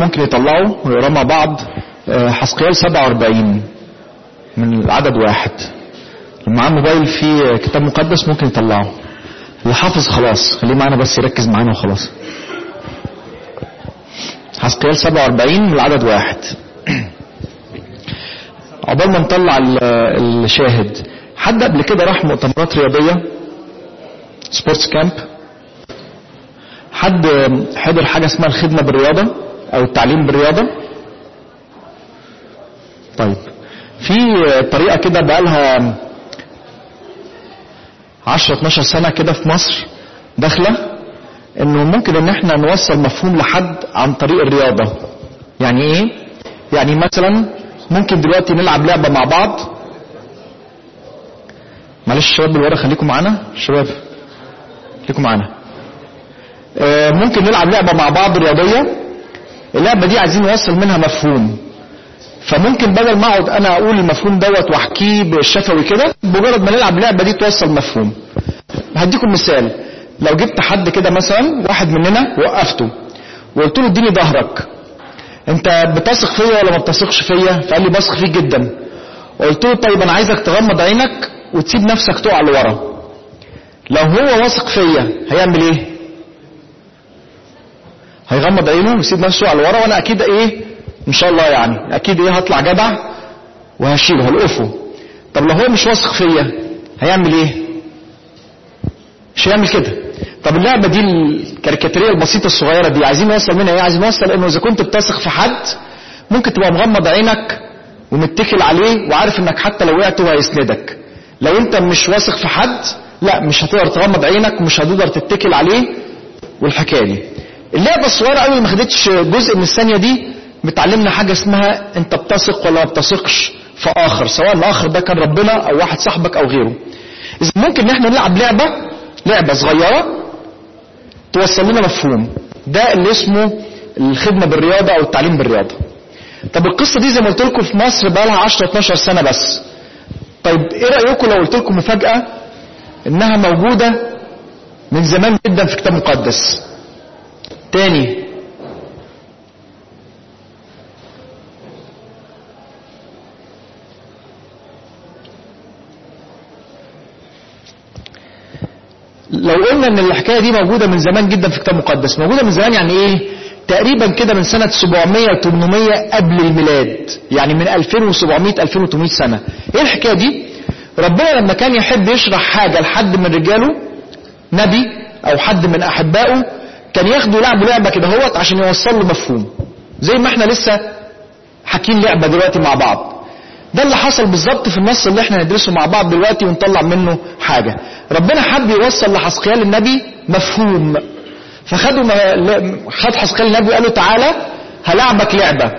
ممكن يطلعوا ويقرا مع بعض آه، حسقيال 47 من العدد واحد اللي معاه موبايل فيه كتاب مقدس ممكن يطلعه اللي حافظ خلاص خليه معانا بس يركز معانا وخلاص حسقيال 47 من العدد واحد عقبال ما نطلع ال- الشاهد حد قبل كده راح مؤتمرات رياضية سبورتس كامب حد حضر حاجة اسمها الخدمة بالرياضة او التعليم بالرياضة طيب في طريقة كده بقالها 10 12 سنة كده في مصر داخلة انه ممكن ان احنا نوصل مفهوم لحد عن طريق الرياضة يعني ايه يعني مثلا ممكن دلوقتي نلعب لعبة مع بعض معلش الشباب اللي ورا خليكم معانا شباب خليكم معانا آه، ممكن نلعب لعبة مع بعض رياضية اللعبة دي عايزين نوصل منها مفهوم فممكن بدل ما اقعد انا اقول المفهوم دوت واحكيه بالشفوي كده بمجرد ما نلعب اللعبة دي توصل مفهوم هديكم مثال لو جبت حد كده مثلا واحد مننا وقفته وقلت له اديني ظهرك انت بتثق فيا ولا ما بتثقش فيا فقال لي بثق فيك جدا قلت له طيب انا عايزك تغمض عينك وتسيب نفسك تقع لورا لو هو واثق فيا هيعمل ايه هيغمض عينه ويسيب نفسه على ورا وانا اكيد ايه ان شاء الله يعني اكيد ايه هطلع جدع وهشيله هلقفه طب لو هو مش واثق فيا هيعمل ايه مش هيعمل كده طب اللعبه دي الكاريكاتيريه البسيطه الصغيره دي عايزين نوصل منها ايه عايزين نوصل انه اذا كنت بتثق في حد ممكن تبقى مغمض عينك ومتكل عليه وعارف انك حتى لو وقعت هو هيسندك لو انت مش واثق في حد لا مش هتقدر تغمض عينك ومش هتقدر تتكل عليه والحكايه دي اللعبه الصغيره قوي اللي ما خدتش جزء من الثانيه دي بتعلمنا حاجه اسمها انت بتثق ولا ما بتثقش في اخر سواء الاخر ده كان ربنا او واحد صاحبك او غيره اذا ممكن ان احنا نلعب لعبه لعبه صغيره توصل لنا مفهوم ده اللي اسمه الخدمه بالرياضه او التعليم بالرياضه طب القصه دي زي ما قلت لكم في مصر بقى لها 10 12 سنه بس طيب ايه رايكم لو قلت لكم مفاجاه انها موجوده من زمان جدا في كتاب مقدس تاني لو قلنا ان الحكايه دي موجوده من زمان جدا في كتاب مقدس موجوده من زمان يعني ايه تقريبا كده من سنه 700 800 قبل الميلاد يعني من 2700 2800 سنه ايه الحكايه دي ربنا لما كان يحب يشرح حاجه لحد من رجاله نبي او حد من احبائه كان ياخدوا يلعبوا لعبه كده هوت عشان يوصل له مفهوم زي ما احنا لسه حاكين لعبه دلوقتي مع بعض ده اللي حصل بالظبط في النص اللي احنا ندرسه مع بعض دلوقتي ونطلع منه حاجة ربنا حب يوصل لحسقيال النبي مفهوم فخدوا م- خد حسقيال النبي وقال له تعالى هلعبك لعبة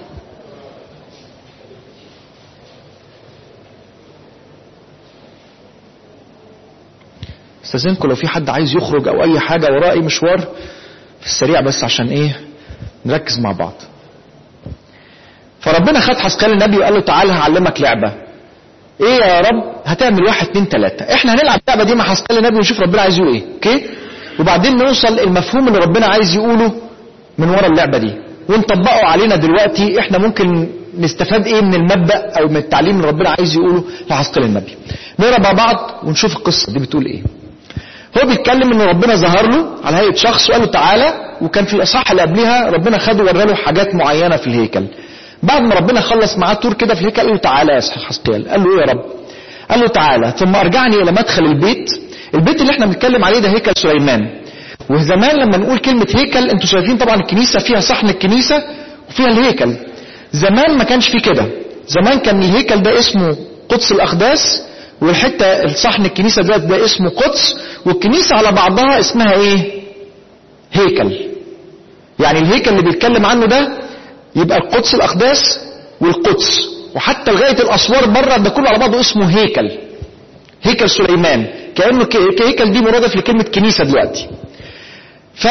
استاذنكم لو في حد عايز يخرج او اي حاجة وراه اي مشوار في السريع بس عشان ايه نركز مع بعض فربنا خد حسقيال النبي وقال له تعالى هعلمك لعبة ايه يا رب هتعمل واحد اتنين تلاتة احنا هنلعب اللعبة دي مع حسقيال النبي ونشوف ربنا عايز يقول ايه اوكي وبعدين نوصل المفهوم اللي ربنا عايز يقوله من ورا اللعبة دي ونطبقه علينا دلوقتي احنا ممكن نستفاد ايه من المبدأ او من التعليم اللي ربنا عايز يقوله لحسقيال النبي نقرا مع بعض ونشوف القصة دي بتقول ايه هو بيتكلم ان ربنا ظهر له على هيئة شخص وقال له تعالى وكان في الاصحاح اللي قبلها ربنا خده ورى له حاجات معينة في الهيكل بعد ما ربنا خلص معاه تور كده في الهيكل قال له تعالى يا حسقيال قال له ايه يا رب قال له تعالى ثم ارجعني الى مدخل البيت البيت اللي احنا بنتكلم عليه ده هيكل سليمان وزمان لما نقول كلمة هيكل انتوا شايفين طبعا الكنيسة فيها صحن الكنيسة وفيها الهيكل زمان ما كانش فيه كده زمان كان الهيكل ده اسمه قدس الاقداس والحتة الصحن الكنيسة ده, ده اسمه قدس والكنيسة على بعضها اسمها ايه هيكل يعني الهيكل اللي بيتكلم عنه ده يبقى القدس الأقداس والقدس وحتى لغاية الأسوار بره ده كله على بعضه اسمه هيكل هيكل سليمان كأنه ك- هيكل دي مرادف لكلمة كنيسة دلوقتي ف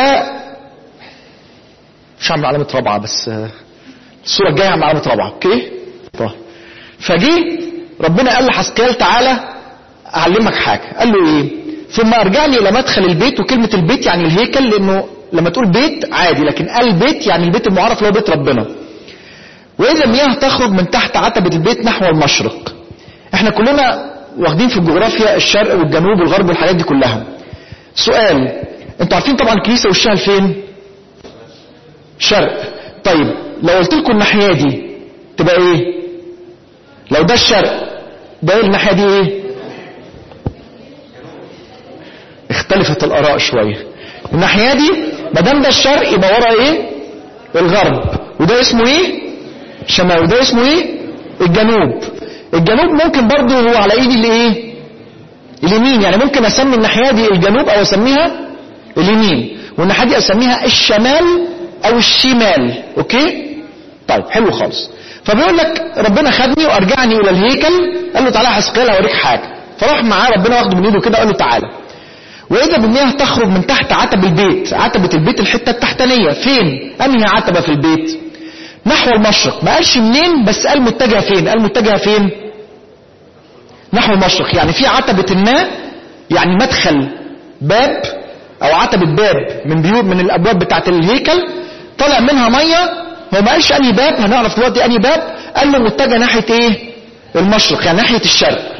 مش هعمل علامة رابعة بس آه، الصورة الجاية هعمل علامة رابعة اوكي طيب فجي ربنا قال لحسقيال تعالى أعلمك حاجة قال له إيه ثم أرجعني إلى مدخل البيت وكلمة البيت يعني الهيكل لأنه لما تقول بيت عادي لكن البيت يعني البيت المعرف اللي هو بيت ربنا واذا المياه تخرج من تحت عتبة البيت نحو المشرق احنا كلنا واخدين في الجغرافيا الشرق والجنوب والغرب والحاجات دي كلها سؤال انتوا عارفين طبعا الكنيسة وشها لفين شرق طيب لو قلت لكم الناحية دي تبقى ايه لو ده الشرق ده ايه الناحية دي ايه اختلفت الاراء شوية الناحية دي ما دام ده الشرق يبقى ورا ايه الغرب وده اسمه ايه شمال وده اسمه ايه الجنوب الجنوب ممكن برضه هو على ايدي الايه اليمين يعني ممكن اسمي الناحية دي الجنوب او اسميها اليمين والناحية دي اسميها الشمال او الشمال اوكي طيب حلو خالص فبيقول لك ربنا خدني وارجعني الى الهيكل قال له تعالى حسقيال اوريك حاجه فراح معاه ربنا واخده من ايده كده قال له تعالى واذا بالمياه تخرج من تحت عتب البيت عتبة البيت الحتة التحتانية فين انهي عتبة في البيت نحو المشرق ما قالش منين بس قال متجهة فين قال متجهة فين نحو المشرق يعني في عتبة ما يعني مدخل باب او عتبة باب من بيوت من الابواب بتاعت الهيكل طلع منها مية هو ما قالش انهي باب هنعرف دلوقتي انهي باب قال له متجه ناحية ايه المشرق يعني ناحية الشرق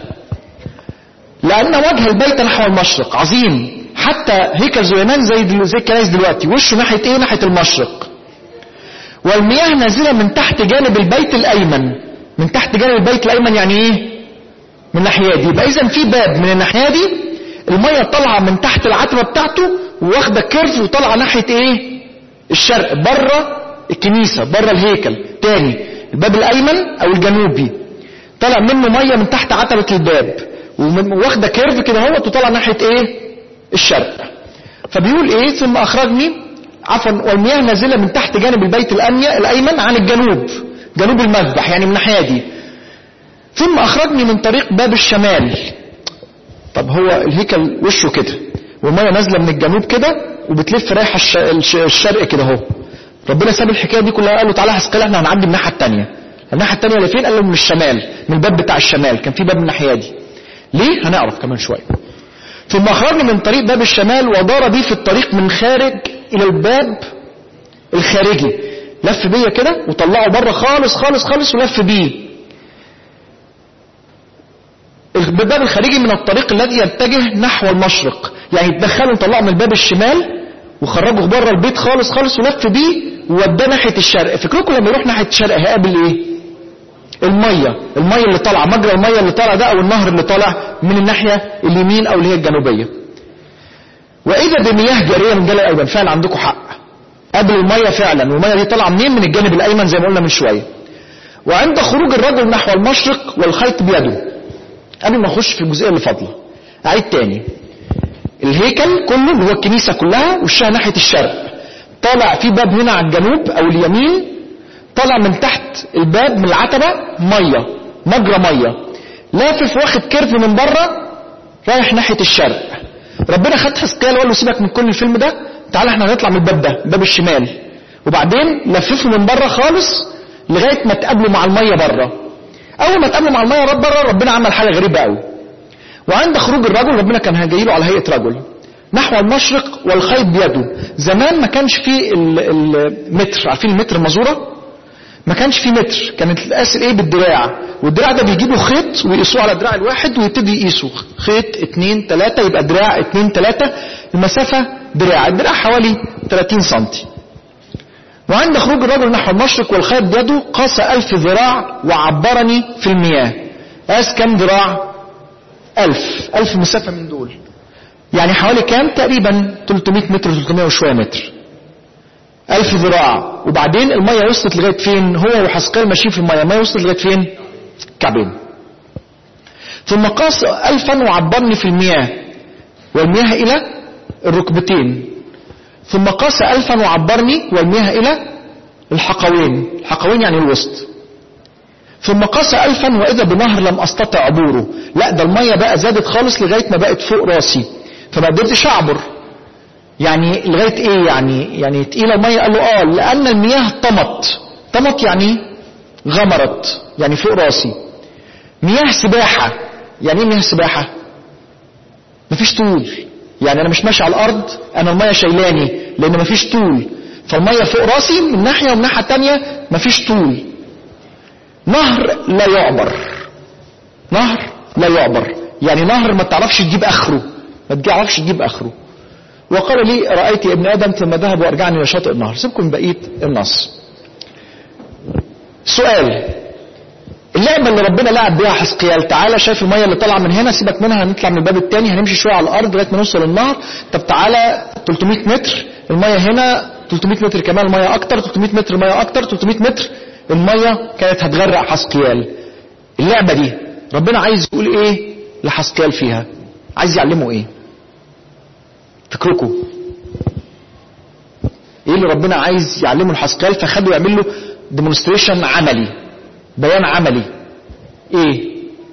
لان وجه البيت نحو المشرق عظيم حتى هيكل زينان زي دل... زي الكنائس دلوقتي وشه ناحية ايه ناحية المشرق والمياه نازلة من تحت جانب البيت الايمن من تحت جانب البيت الايمن يعني ايه من الناحية دي يبقى اذا في باب من الناحية دي المية طالعة من تحت العتبة بتاعته واخدة كيرف وطالعة ناحية ايه الشرق بره الكنيسة بره الهيكل تاني الباب الايمن او الجنوبي طالع منه مية من تحت عتبة الباب واخدة كيرف كده اهوت وطالع ناحية ايه الشرق فبيقول ايه ثم اخرجني عفوا والمياه نازلة من تحت جانب البيت الايمن عن الجنوب جنوب المذبح يعني من الناحية دي ثم اخرجني من طريق باب الشمال طب هو الهيكل وشه كده والمية نازلة من الجنوب كده وبتلف رايحة الشرق كده اهو ربنا ساب الحكاية دي كلها قال له تعالى حسقيل احنا هنعدي من الناحية التانية الناحية التانية اللي فين قال له من الشمال من الباب بتاع الشمال كان في باب من الناحية دي ليه هنعرف كمان شوية ثم اخرجني من طريق باب الشمال ودار بي في الطريق من خارج الى الباب الخارجي لف بيا كده وطلعه بره خالص خالص خالص ولف بيه الباب الخارجي من الطريق الذي يتجه نحو المشرق يعني يتدخلوا وطلعوا من الباب الشمال وخرجوا بره البيت خالص خالص ولف بيه ووداه ناحيه الشرق فكركم لما يروح ناحيه الشرق هيقابل ايه الميه الميه اللي طالعه مجرى الميه اللي طالع ده او النهر اللي طالع من الناحيه اليمين او اللي هي الجنوبيه واذا بمياه جاريه من جانب الايمن فعلا عندكم حق قبل الميه فعلا والميه دي طالعه منين من الجانب الايمن زي ما قلنا من شويه وعند خروج الرجل نحو المشرق والخيط بيده قبل ما اخش في الجزئيه اللي فاضله اعيد تاني الهيكل كله اللي هو الكنيسه كلها وشها ناحيه الشرق طالع في باب هنا على الجنوب او اليمين طالع من تحت الباب من العتبه ميه مجرى ميه لافف واخد كيرف من بره رايح ناحيه الشرق ربنا خد حسقيال وقال له سيبك من كل الفيلم ده تعالى احنا هنطلع من الباب ده باب الشمال وبعدين لففه من بره خالص لغايه ما تقابله مع الميه بره اول ما تقابله مع الميه رب بره ربنا عمل حاجه غريبه قوي وعند خروج الرجل ربنا كان جاي له على هيئه رجل نحو المشرق والخيط بيده زمان ما كانش فيه المتر عارفين المتر المزوره ما كانش فيه متر كانت القاس ايه بالدراع والدراع ده بيجيبوا خيط ويقيسوه على دراع الواحد ويبتدي يقيسوا خيط اتنين تلاتة يبقى دراع اتنين تلاتة المسافة دراع الدراع حوالي 30 سنتي وعند خروج الرجل نحو المشرق والخيط بيده قاس ألف ذراع وعبرني في المياه قاس كم ذراع ألف ألف مسافة من دول يعني حوالي كام تقريبا 300 متر 300 وشوية متر ألف ذراع وبعدين المية وصلت لغاية فين هو وحسقيل ماشيين في المية المية وصلت لغاية فين كعبين ثم قاس ألفا وعبرني في المياه والمياه إلى الركبتين ثم قاس ألفا وعبرني والمياه إلى الحقوين الحقوين يعني الوسط ثم قاس ألفا وإذا بنهر لم أستطع عبوره لا ده المية بقى زادت خالص لغاية ما بقت فوق راسي فما قدرتش أعبر يعني لغاية إيه يعني يعني تقيلة المية قال له آه لأن المياه طمت طمت يعني غمرت يعني فوق راسي مياه سباحة يعني إيه مياه سباحة مفيش طول يعني انا مش ماشي على الارض انا الميه شايلاني لان مفيش طول فالميه فوق راسي من ناحيه ومن ناحيه تانية مفيش طول نهر لا يعبر نهر لا يعبر يعني نهر ما تعرفش تجيب اخره ما تعرفش تجيب اخره وقال لي رايت ابن ادم ثم ذهب وارجعني الى شاطئ النهر سيبكم من بقيه النص سؤال اللعبة اللي ربنا لعب بيها حسقيال تعالى شايف المية اللي طالعة من هنا سيبك منها هنطلع من الباب التاني هنمشي شوية على الأرض لغاية ما نوصل النهر طب تعالى 300 متر المية هنا 300 متر كمان المية أكتر 300 متر المية أكتر 300 متر المية كانت هتغرق حسقيال اللعبة دي ربنا عايز يقول إيه لحسقيال فيها عايز يعلمه إيه فكركم ايه اللي ربنا عايز يعلمه لحسقيال فخده يعمل له ديمونستريشن عملي بيان عملي ايه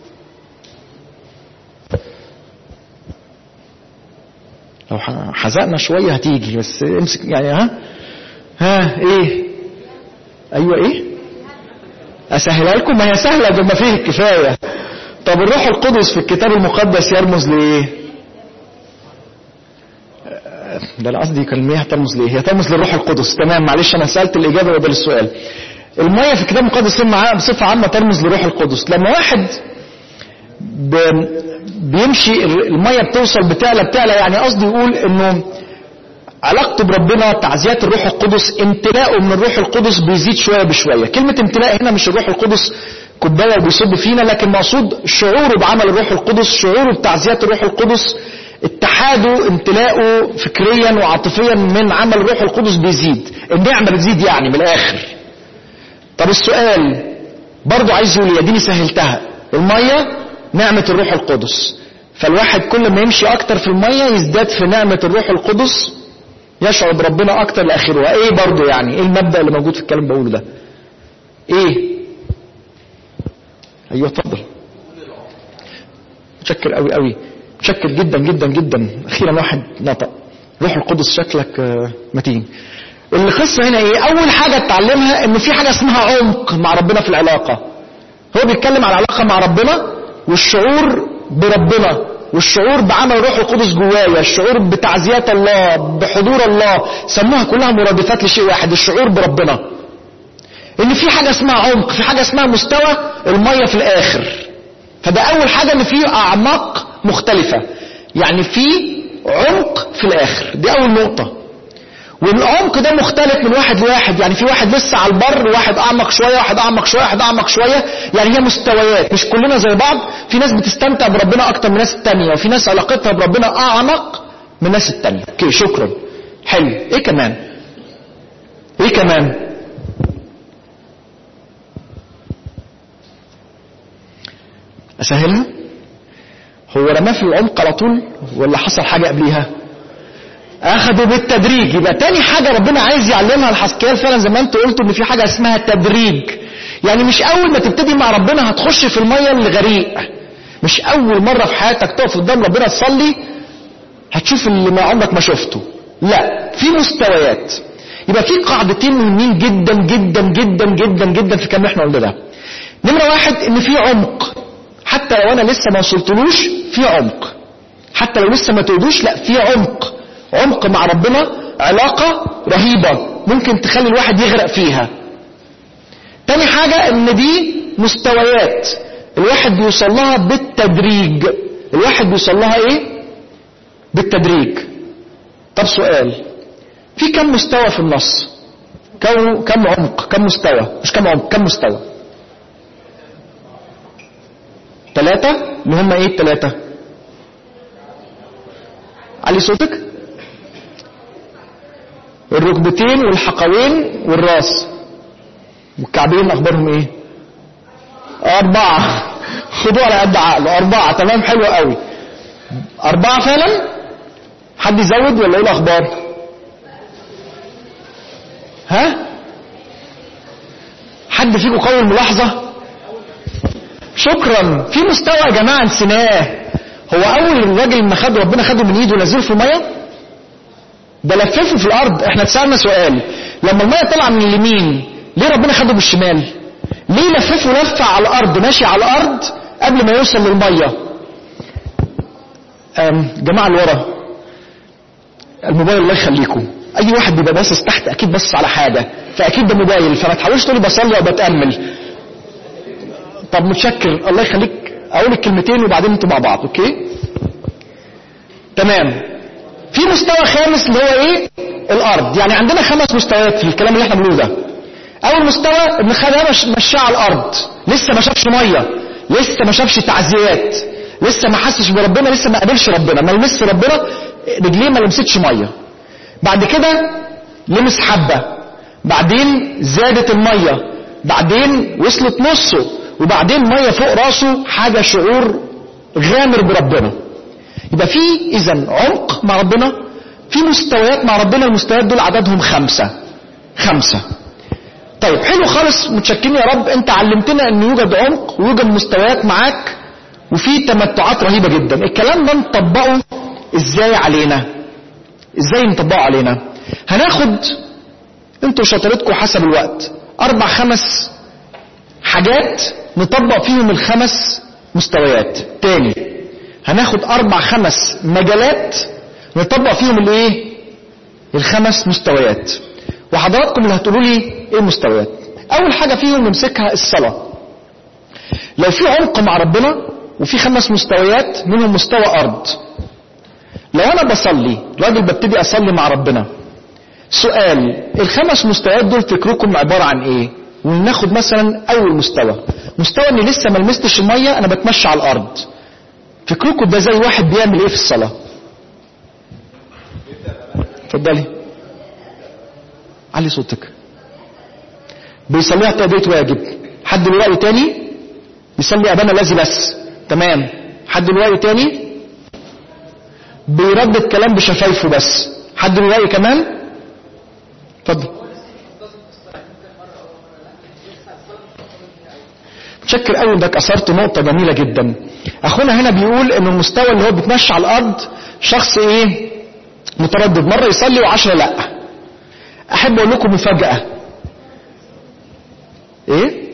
لو حزقنا شوية هتيجي بس امسك يعني ها ها ايه ايوه ايه اسهلها لكم ما هي سهلة بما فيه الكفاية طب الروح القدس في الكتاب المقدس يرمز لايه ده انا قصدي كان هي ترمز ليه هي ترمز للروح القدس تمام معلش انا سالت الاجابه بدل السؤال الميه في الكتاب المقدس بصفه عامه ترمز للروح القدس لما واحد ب... بيمشي الميه بتوصل بتعلى بتعلى يعني قصدي يقول انه علاقته بربنا تعزيات الروح القدس امتلاءه من الروح القدس بيزيد شويه بشويه كلمه امتلاء هنا مش الروح القدس كوبايه بيصب فينا لكن مقصود شعوره بعمل الروح القدس شعوره بتعزيات الروح القدس اتحاده امتلاءه فكريا وعاطفيا من عمل الروح القدس بيزيد النعمه بتزيد يعني من الاخر طب السؤال برضو عايز يقول اديني سهلتها الميه نعمه الروح القدس فالواحد كل ما يمشي اكتر في الميه يزداد في نعمه الروح القدس يشعر بربنا اكتر لاخره ايه برضو يعني ايه المبدا اللي موجود في الكلام بقوله ده ايه ايوه اتفضل متشكر قوي قوي متشكر جدا جدا جدا اخيرا واحد نطق روح القدس شكلك متين القصه هنا ايه اول حاجه اتعلمها ان في حاجه اسمها عمق مع ربنا في العلاقه هو بيتكلم عن العلاقه مع ربنا والشعور بربنا والشعور بعمل الروح القدس جوايا الشعور بتعزيات الله بحضور الله سموها كلها مرادفات لشيء واحد الشعور بربنا ان في حاجه اسمها عمق في حاجه اسمها مستوى الميه في الاخر فده اول حاجه ان في اعماق مختلفه يعني في عمق في الاخر دي اول نقطه والعمق ده مختلف من واحد لواحد يعني في واحد لسه على البر واحد اعمق شويه واحد اعمق شويه واحد اعمق شويه يعني هي مستويات مش كلنا زي بعض في ناس بتستمتع بربنا اكتر من الناس التانية وفي ناس علاقتها بربنا اعمق من الناس التانية اوكي شكرا حلو ايه كمان ايه كمان اسهلها هو رماه في العمق على طول ولا حصل حاجه قبليها اخدوا بالتدريج يبقى تاني حاجه ربنا عايز يعلمها لحسكيال فعلا زي ما انت قلت ان في حاجه اسمها تدريج يعني مش اول ما تبتدي مع ربنا هتخش في الميه الغريق مش اول مره في حياتك تقف قدام ربنا تصلي هتشوف اللي ما عمرك ما شفته لا في مستويات يبقى في قاعدتين مهمين جدا جدا جدا جدا جدا في الكلام اللي احنا قلنا ده نمره واحد ان في عمق حتى لو انا لسه ما وصلتلوش في عمق حتى لو لسه ما تقدوش لا في عمق عمق مع ربنا علاقة رهيبة ممكن تخلي الواحد يغرق فيها تاني حاجة ان دي مستويات الواحد بيوصل لها بالتدريج الواحد بيوصل لها ايه بالتدريج طب سؤال في كم مستوى في النص كم كم عمق كم مستوى مش كم عمق كم مستوى ثلاثة اللي هم ايه الثلاثة علي صوتك الركبتين والحقوين والراس والكعبين اخبارهم ايه اربعة خدوا على قد عقله اربعة تمام حلو قوي اربعة فعلا حد يزود ولا ايه الاخبار ها حد فيكم قوي الملاحظة شكرا في مستوى يا جماعة نسيناه هو اول راجل ما خد ربنا خده من ايده ونزله في الميه ده لففه في الارض احنا اتسالنا سؤال لما الميه طلع من اليمين ليه ربنا خده بالشمال ليه لففه لفه على الارض ماشي على الارض قبل ما يوصل للميه جماعه اللي ورا الموبايل الله يخليكم اي واحد بيبقى باصص تحت اكيد باصص على حاجه فاكيد ده موبايل فما تحاولش تقولي بصلي او بتامل طب متشكر الله يخليك اقول الكلمتين وبعدين انتوا مع بعض اوكي تمام في مستوى خامس اللي هو ايه الارض يعني عندنا خمس مستويات في الكلام اللي احنا بنقوله ده اول مستوى ابن خالد مش مشاه على الارض لسه ما شافش ميه لسه ما شافش تعزيات لسه ما حسش بربنا لسه ما قابلش ربنا ما لمسش ربنا رجليه ما لمستش ميه بعد كده لمس حبه بعدين زادت الميه بعدين وصلت نصه وبعدين ميه فوق راسه حاجه شعور غامر بربنا يبقى في اذا عمق مع ربنا في مستويات مع ربنا المستويات دول عددهم خمسه خمسه طيب حلو خالص متشكرين يا رب انت علمتنا ان يوجد عمق ويوجد مستويات معاك وفي تمتعات رهيبه جدا الكلام ده نطبقه ازاي علينا ازاي نطبقه علينا هناخد انتوا شطارتكم حسب الوقت اربع خمس حاجات نطبق فيهم الخمس مستويات تاني هناخد اربع خمس مجالات نطبق فيهم الايه الخمس مستويات وحضراتكم اللي هتقولوا لي ايه المستويات اول حاجه فيهم نمسكها الصلاه لو في عمق مع ربنا وفي خمس مستويات منهم مستوى ارض لو انا بصلي راجل ببتدي اصلي مع ربنا سؤال الخمس مستويات دول فكركم عباره عن ايه وناخد مثلا اول مستوى مستوى اني لسه ما لمستش الميه انا بتمشى على الارض فكركم ده زي واحد بيعمل ايه في الصلاه اتفضلي علي صوتك بيصليها تأدية واجب حد دلوقتي تاني بيصلي أبانا الذي بس تمام حد دلوقتي تاني بيردد كلام بشفايفه بس حد دلوقتي كمان اتفضل متشكر قوي انك اثرت نقطه جميله جدا اخونا هنا بيقول ان المستوى اللي هو بيتمشى على الارض شخص ايه متردد مره يصلي وعشرة لا احب اقول لكم مفاجاه ايه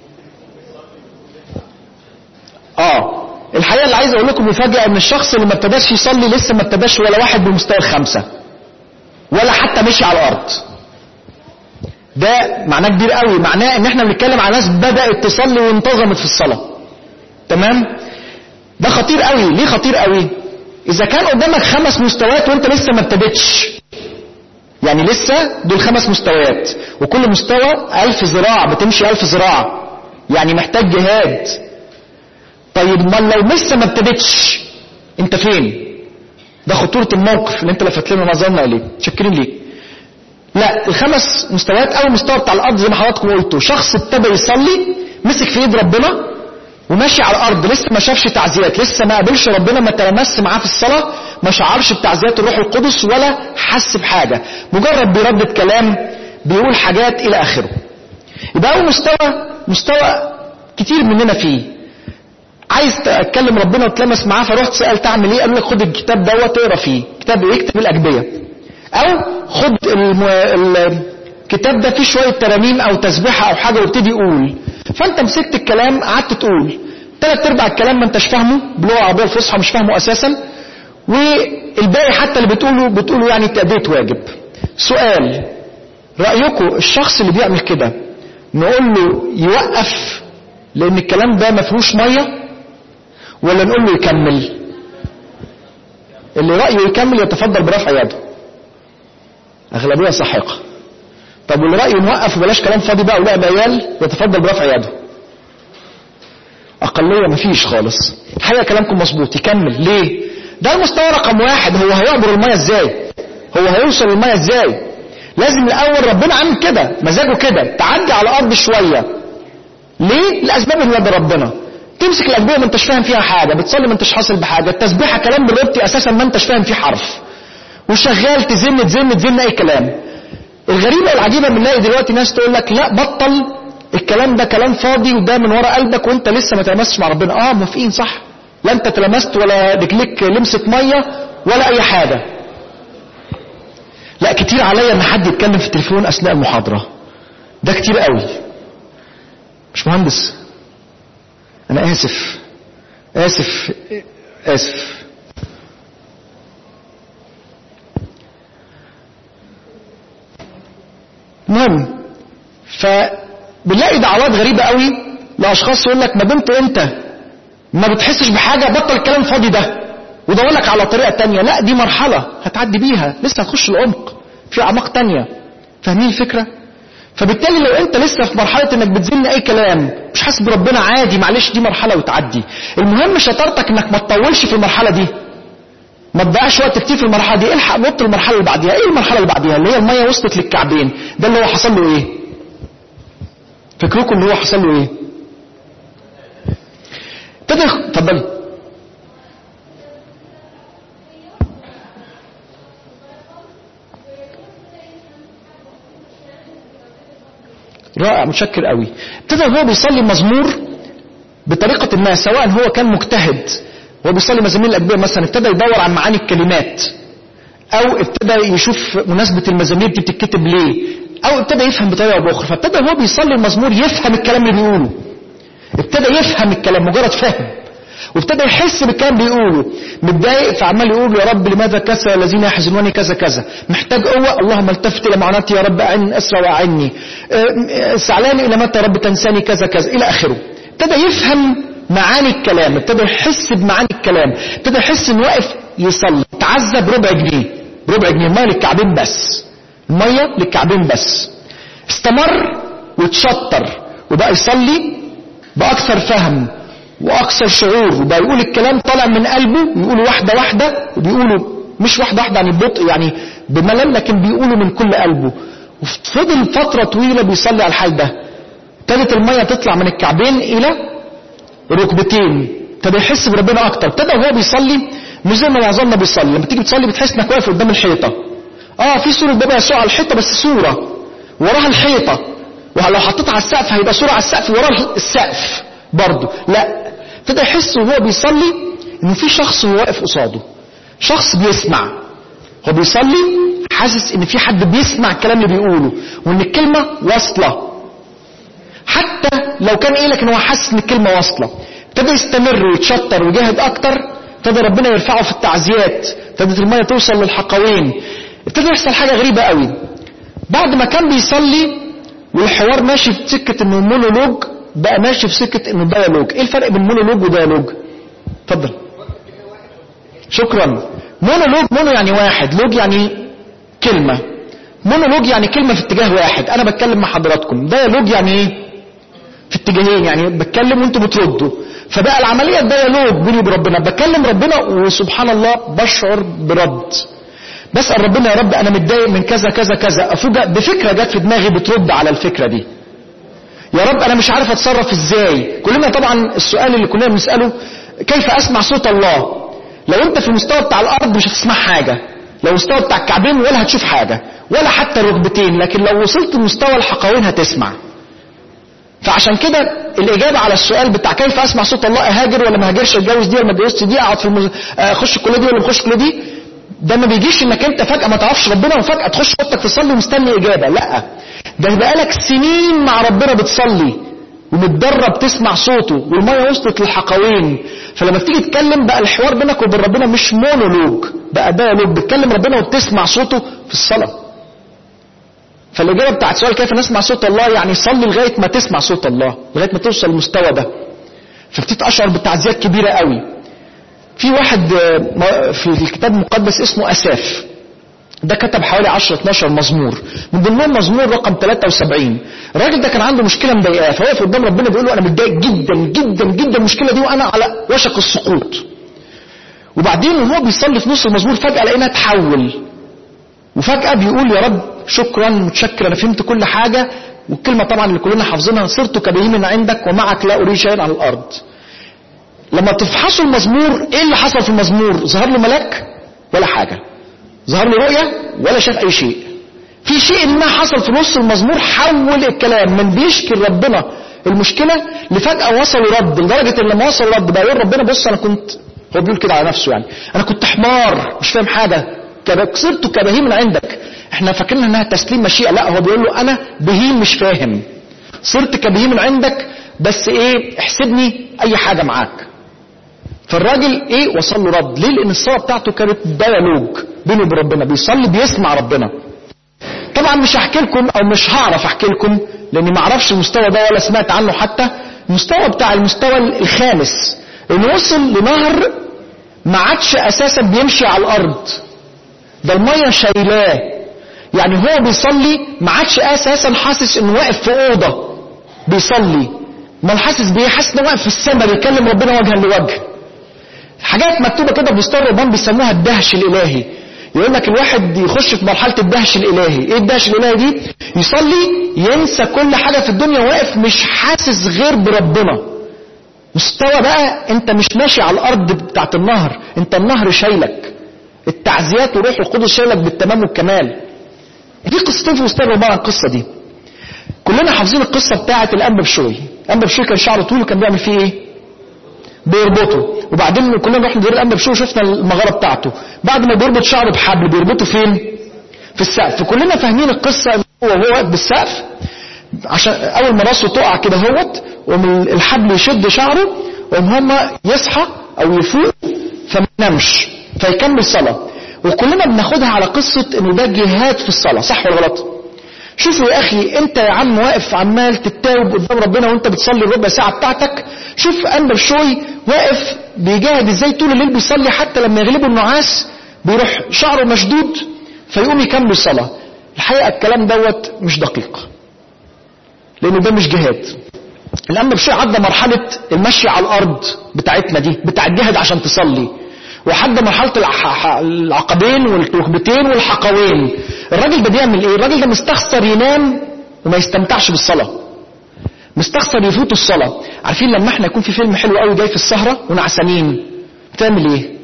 اه الحقيقه اللي عايز اقول لكم مفاجاه ان الشخص اللي ما ابتداش يصلي لسه ما ابتداش ولا واحد بمستوى الخمسه ولا حتى مشي على الارض ده معناه كبير قوي معناه ان احنا بنتكلم على ناس بدات تصلي وانتظمت في الصلاه تمام ده خطير قوي ليه خطير قوي اذا كان قدامك خمس مستويات وانت لسه ما ابتديتش يعني لسه دول خمس مستويات وكل مستوى ألف ذراع بتمشي ألف ذراع يعني محتاج جهاد طيب ما لو لسه ما ابتديتش انت فين ده خطورة الموقف اللي انت لفت لنا نظرنا اليه شاكرين ليه لا الخمس مستويات اول مستوى بتاع الارض زي ما حضراتكم قلتوا شخص ابتدى يصلي مسك في ايد ربنا وماشي على الارض لسه ما شافش تعزيات لسه ما قابلش ربنا ما تلمس معاه في الصلاه ما شعرش بتعزيات الروح القدس ولا حس بحاجه مجرد بيردد كلام بيقول حاجات الى اخره يبقى اول مستوى مستوى كتير مننا فيه عايز تكلم ربنا وتلمس معاه فرحت سالت اعمل ايه قالوا لك خد الكتاب دوت اقرا فيه كتاب يكتب الاجبيه او خد الم... الكتاب ده فيه شويه ترانيم او تسبيحه او حاجه وابتدي يقول فانت مسكت الكلام قعدت تقول ثلاث ارباع الكلام ما انتش فاهمه باللغه العربيه الفصحى مش فاهمه اساسا والباقي حتى اللي بتقوله بتقوله يعني تأدية واجب سؤال رأيكم الشخص اللي بيعمل كده نقول له يوقف لأن الكلام ده ما فيهوش مية ولا نقول له يكمل اللي رأيه يكمل يتفضل برفع يده أغلبية ساحقة طب واللي رأيه نوقف وبلاش كلام فاضي بقى ولعب عيال يتفضل برفع يده أقلية مفيش خالص الحقيقة كلامكم مظبوط يكمل ليه ده المستوى رقم واحد هو هيعبر المية ازاي هو هيوصل المية ازاي لازم الاول ربنا عامل كده مزاجه كده تعدي على الارض شوية ليه لاسباب من يد ربنا تمسك الاجبيه ما انتش فاهم فيها حاجة بتصلي ما انتش حاصل بحاجة التسبيحة كلام بالربطي اساسا ما انتش فاهم فيه حرف وشغال تزن تزن تزن اي كلام الغريبة والعجيبة بنلاقي دلوقتي ناس تقول لك لا بطل الكلام ده كلام فاضي وده من ورا قلبك وانت لسه ما تلمسش مع ربنا اه موافقين صح لا انت تلمست ولا رجليك لمست ميه ولا اي حاجه لا كتير عليا ان حد يتكلم في التليفون اثناء المحاضره ده كتير قوي مش مهندس انا اسف اسف اسف المهم فبنلاقي دعوات غريبة قوي لأشخاص يقول لك ما دمت أنت ما بتحسش بحاجة بطل الكلام الفاضي ده ودور لك على طريقة تانية لا دي مرحلة هتعدي بيها لسه هتخش العمق في أعماق تانية فاهمين الفكرة؟ فبالتالي لو انت لسه في مرحله انك بتزن اي كلام مش حاسس بربنا عادي معلش دي مرحله وتعدي المهم شطارتك انك ما تطولش في المرحله دي ما تضيعش وقت كتير في المرحله دي الحق نط المرحله اللي بعديها ايه المرحله اللي بعديها اللي هي الميه وصلت للكعبين ده اللي هو حصل له ايه فكركم اللي هو حصل له ايه ابتدى اتفضلي رائع متشكر قوي ابتدى هو بيصلي مزمور بطريقة ما سواء هو كان مجتهد هو بيصلي مزامير الأجبية مثلا ابتدى يدور عن معاني الكلمات أو ابتدى يشوف مناسبة المزامير دي بتتكتب ليه أو ابتدى يفهم بطريقة أو بأخرى فابتدى هو بيصلي المزمور يفهم الكلام اللي بيقوله ابتدى يفهم الكلام مجرد فهم وابتدى يحس بالكلام بيقوله متضايق فعمال يقول يا رب لماذا كسر الذين يحزنوني كذا كذا محتاج قوه اللهم التفت الى معونتي يا رب اعن اسرى واعني زعلان الى متى يا رب تنساني كذا كذا الى اخره ابتدى يفهم معاني الكلام ابتدى يحس بمعاني الكلام ابتدى يحس انه واقف يصلي تعزى بربع جنيه بربع جنيه الميه للكعبين بس الميه للكعبين بس استمر وتشطر وبقى يصلي باكثر فهم واكثر شعور وبقى يقول الكلام طالع من قلبه ويقوله واحده واحده وبيقوله مش واحده واحده يعني ببطء يعني بملل لكن بيقوله من كل قلبه وفضل فتره طويله بيصلي على الحال ده ابتدت الميه تطلع من الكعبين الى ركبتين ابتدى يحس بربنا اكتر ابتدى وهو بيصلي مش زي ما معظمنا بيصلي لما تيجي تصلي بتحس انك واقف قدام الحيطه اه في صوره بابا يسوع على الحيطه بس صوره وراها الحيطه ولو حطيتها على السقف هيبقى صوره على السقف وراها السقف برضه لا ابتدى يحس وهو بيصلي انه في شخص هو واقف قصاده شخص بيسمع هو بيصلي حاسس ان في حد بيسمع الكلام اللي بيقوله وان الكلمه واصله حتى لو كان ايه لكن هو حاسس ان الكلمه واصله ابتدى يستمر ويتشطر ويجاهد اكتر ابتدى ربنا يرفعه في التعزيات ابتدت الميه توصل للحقوين ابتدى يحصل حاجه غريبه قوي بعد ما كان بيصلي والحوار ماشي في سكه انه مونولوج بقى ماشي في سكه انه ديالوج ايه الفرق بين مونولوج وديالوج اتفضل شكرا مونولوج مونو يعني واحد لوج يعني كلمه مونولوج يعني كلمه في اتجاه واحد انا بتكلم مع حضراتكم ديالوج يعني ايه في اتجاهين يعني بتكلم وانتوا بتردوا فبقى العمليه ديالوج بيني وبين ربنا بكلم ربنا وسبحان الله بشعر برد بسال ربنا يا رب انا متضايق من كذا كذا كذا افوجئ بفكره جت في دماغي بترد على الفكره دي يا رب انا مش عارف اتصرف ازاي كلنا طبعا السؤال اللي كلنا بنساله كيف اسمع صوت الله لو انت في المستوى بتاع الارض مش هتسمع حاجه لو المستوى بتاع الكعبين ولا هتشوف حاجه ولا حتى الركبتين لكن لو وصلت لمستوى الحقوين هتسمع فعشان كده الاجابه على السؤال بتاع كيف اسمع صوت الله اهاجر ولا ما هاجرش اتجوز دي ولا ما اتجوزش دي اقعد في المز... اخش الكليه دي ولا ما اخش الكليه دي ده ما بيجيش انك انت فجاه ما تعرفش ربنا وفجاه تخش اوضتك تصلي ومستني اجابه لا ده بقالك سنين مع ربنا بتصلي ومتدرب تسمع صوته والميه وصلت للحقوين فلما تيجي تتكلم بقى الحوار بينك وبين ربنا مش مونولوج بقى ديالوج بتكلم ربنا وبتسمع صوته في الصلاه فالاجابه بتاعت سؤال كيف نسمع صوت الله يعني صلي لغايه ما تسمع صوت الله لغايه ما توصل للمستوى ده فبتيجي اشعر بتعزيات كبيره قوي في واحد في الكتاب المقدس اسمه اساف ده كتب حوالي 10 12 مزمور من ضمنهم مزمور رقم 73 الراجل ده كان عنده مشكله مضايقاه فوقف قدام ربنا بيقول له انا متضايق جدا جدا جدا المشكله دي وانا على وشك السقوط وبعدين وهو بيصلي في نص المزمور فجاه لقيناها تحول وفجاه بيقول يا رب شكرا متشكر انا فهمت كل حاجه والكلمه طبعا اللي كلنا حافظينها صرت كبهيم عندك ومعك لا اريد شيئا على الارض لما تفحصوا المزمور ايه اللي حصل في المزمور ظهر له ملاك ولا حاجه ظهر له رؤية ولا شاف أي شيء في شيء ما حصل في نص المزمور حول الكلام من بيشكي ربنا المشكلة لفجأة وصلوا رد لدرجة ان لما وصل رد بقى يقول ربنا بص أنا كنت هو بيقول كده على نفسه يعني أنا كنت حمار مش فاهم حاجة صرت كبهيم عندك احنا فاكرين انها تسليم مشيئة لا هو بيقول له أنا بهيم مش فاهم صرت كبهيم عندك بس ايه احسبني أي حاجة معاك فالراجل ايه وصل له رد ليه لان الصلاه بتاعته كانت ديالوج بينه وبين ربنا بيصلي بيسمع ربنا طبعا مش هحكي لكم او مش هعرف احكي لكم لاني ما اعرفش المستوى ده ولا سمعت عنه حتى المستوى بتاع المستوى الخامس انه وصل لنهر ما عادش اساسا بيمشي على الارض ده الميه شايلاه يعني هو بيصلي ما عادش اساسا حاسس انه واقف في اوضه بيصلي ما حاسس بايه حاسس انه واقف في السماء بيكلم ربنا وجها لوجه حاجات مكتوبه كده في مستوى الرهبان بيسموها الدهش الالهي يقول لك الواحد يخش في مرحله الدهش الالهي ايه الدهش الالهي دي يصلي ينسى كل حاجه في الدنيا واقف مش حاسس غير بربنا مستوى بقى انت مش ماشي على الارض بتاعت النهر انت النهر شايلك التعزيات وروح القدس شايلك بالتمام والكمال دي قصتين في مستوى الرهبان القصه دي كلنا حافظين القصه بتاعه الانبا بشوي الانبا بشوي كان شعره طويل وكان بيعمل فيه ايه بيربطه وبعدين كلنا رحنا دير الانبا بشوي شفنا المغاره بتاعته بعد ما بيربط شعره بحبل بيربطه فين في السقف كلنا فاهمين القصه هو وهو واقف بالسقف عشان اول ما راسه تقع كده هوت ومن الحبل يشد شعره وهم هما يصحى او يفوق فما ينامش فيكمل صلاه وكلنا بناخدها على قصه انه ده جهاد في الصلاه صح ولا غلط شوفوا يا اخي انت يا عم واقف عمال تتاوب قدام ربنا وانت بتصلي الربع ساعه بتاعتك شوف انبر شوي واقف بيجاهد ازاي طول الليل بيصلي حتى لما يغلبه النعاس بيروح شعره مشدود فيقوم يكمل الصلاه الحقيقه الكلام دوت مش دقيق لانه ده مش جهاد الانبا بشوي عدى مرحله المشي على الارض بتاعتنا دي بتاع الجهد عشان تصلي وحد مرحلة العقبين والركبتين والحقوين الراجل ده بيعمل ايه الراجل ده مستخسر ينام وما يستمتعش بالصلاة مستخسر يفوت الصلاة عارفين لما احنا يكون في فيلم حلو قوي جاي في السهرة ونعسانين بتعمل ايه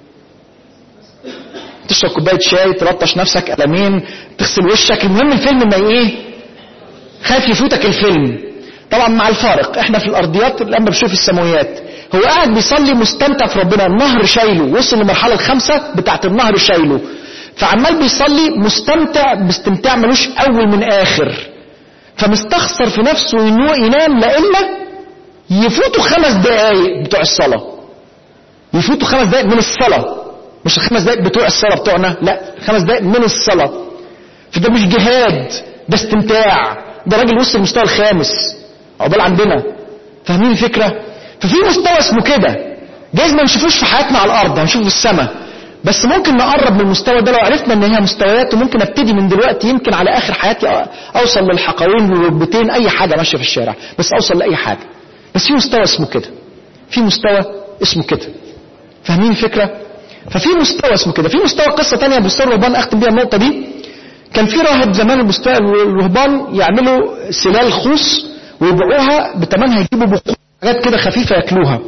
تشرب كوباية شاي تلطش نفسك قلمين تغسل وشك المهم الفيلم ما ايه خايف يفوتك الفيلم طبعا مع الفارق احنا في الارضيات لما بنشوف السماويات هو قاعد بيصلي مستمتع في ربنا النهر شايله وصل للمرحله الخامسه بتاعت النهر شايله فعمال بيصلي مستمتع باستمتاع ملوش اول من اخر فمستخسر في نفسه انه ينام لإلا يفوتوا خمس دقايق بتوع الصلاة يفوتوا خمس دقايق من الصلاة مش الخمس دقايق بتوع الصلاة بتوعنا لا خمس دقايق من الصلاة فده مش جهاد ده استمتاع ده راجل وصل المستوى الخامس عقبال عندنا فاهمين الفكرة ففي مستوى اسمه كده جايز ما نشوفوش في حياتنا على الارض هنشوفه في السماء بس ممكن نقرب من المستوى ده لو عرفنا ان هي مستويات وممكن ابتدي من دلوقتي يمكن على اخر حياتي اوصل للحقوين والركبتين اي حاجه ماشيه في الشارع بس اوصل لاي حاجه بس في مستوى اسمه كده في مستوى اسمه كده فاهمين الفكره ففي مستوى اسمه كده في مستوى قصه ثانيه مستوى الرهبان اختم بيها النقطه دي كان في راهب زمان المستوى الرهبان يعملوا سلال خوص ويبيعوها بثمنها يجيبوا بقول حاجات كده خفيفه ياكلوها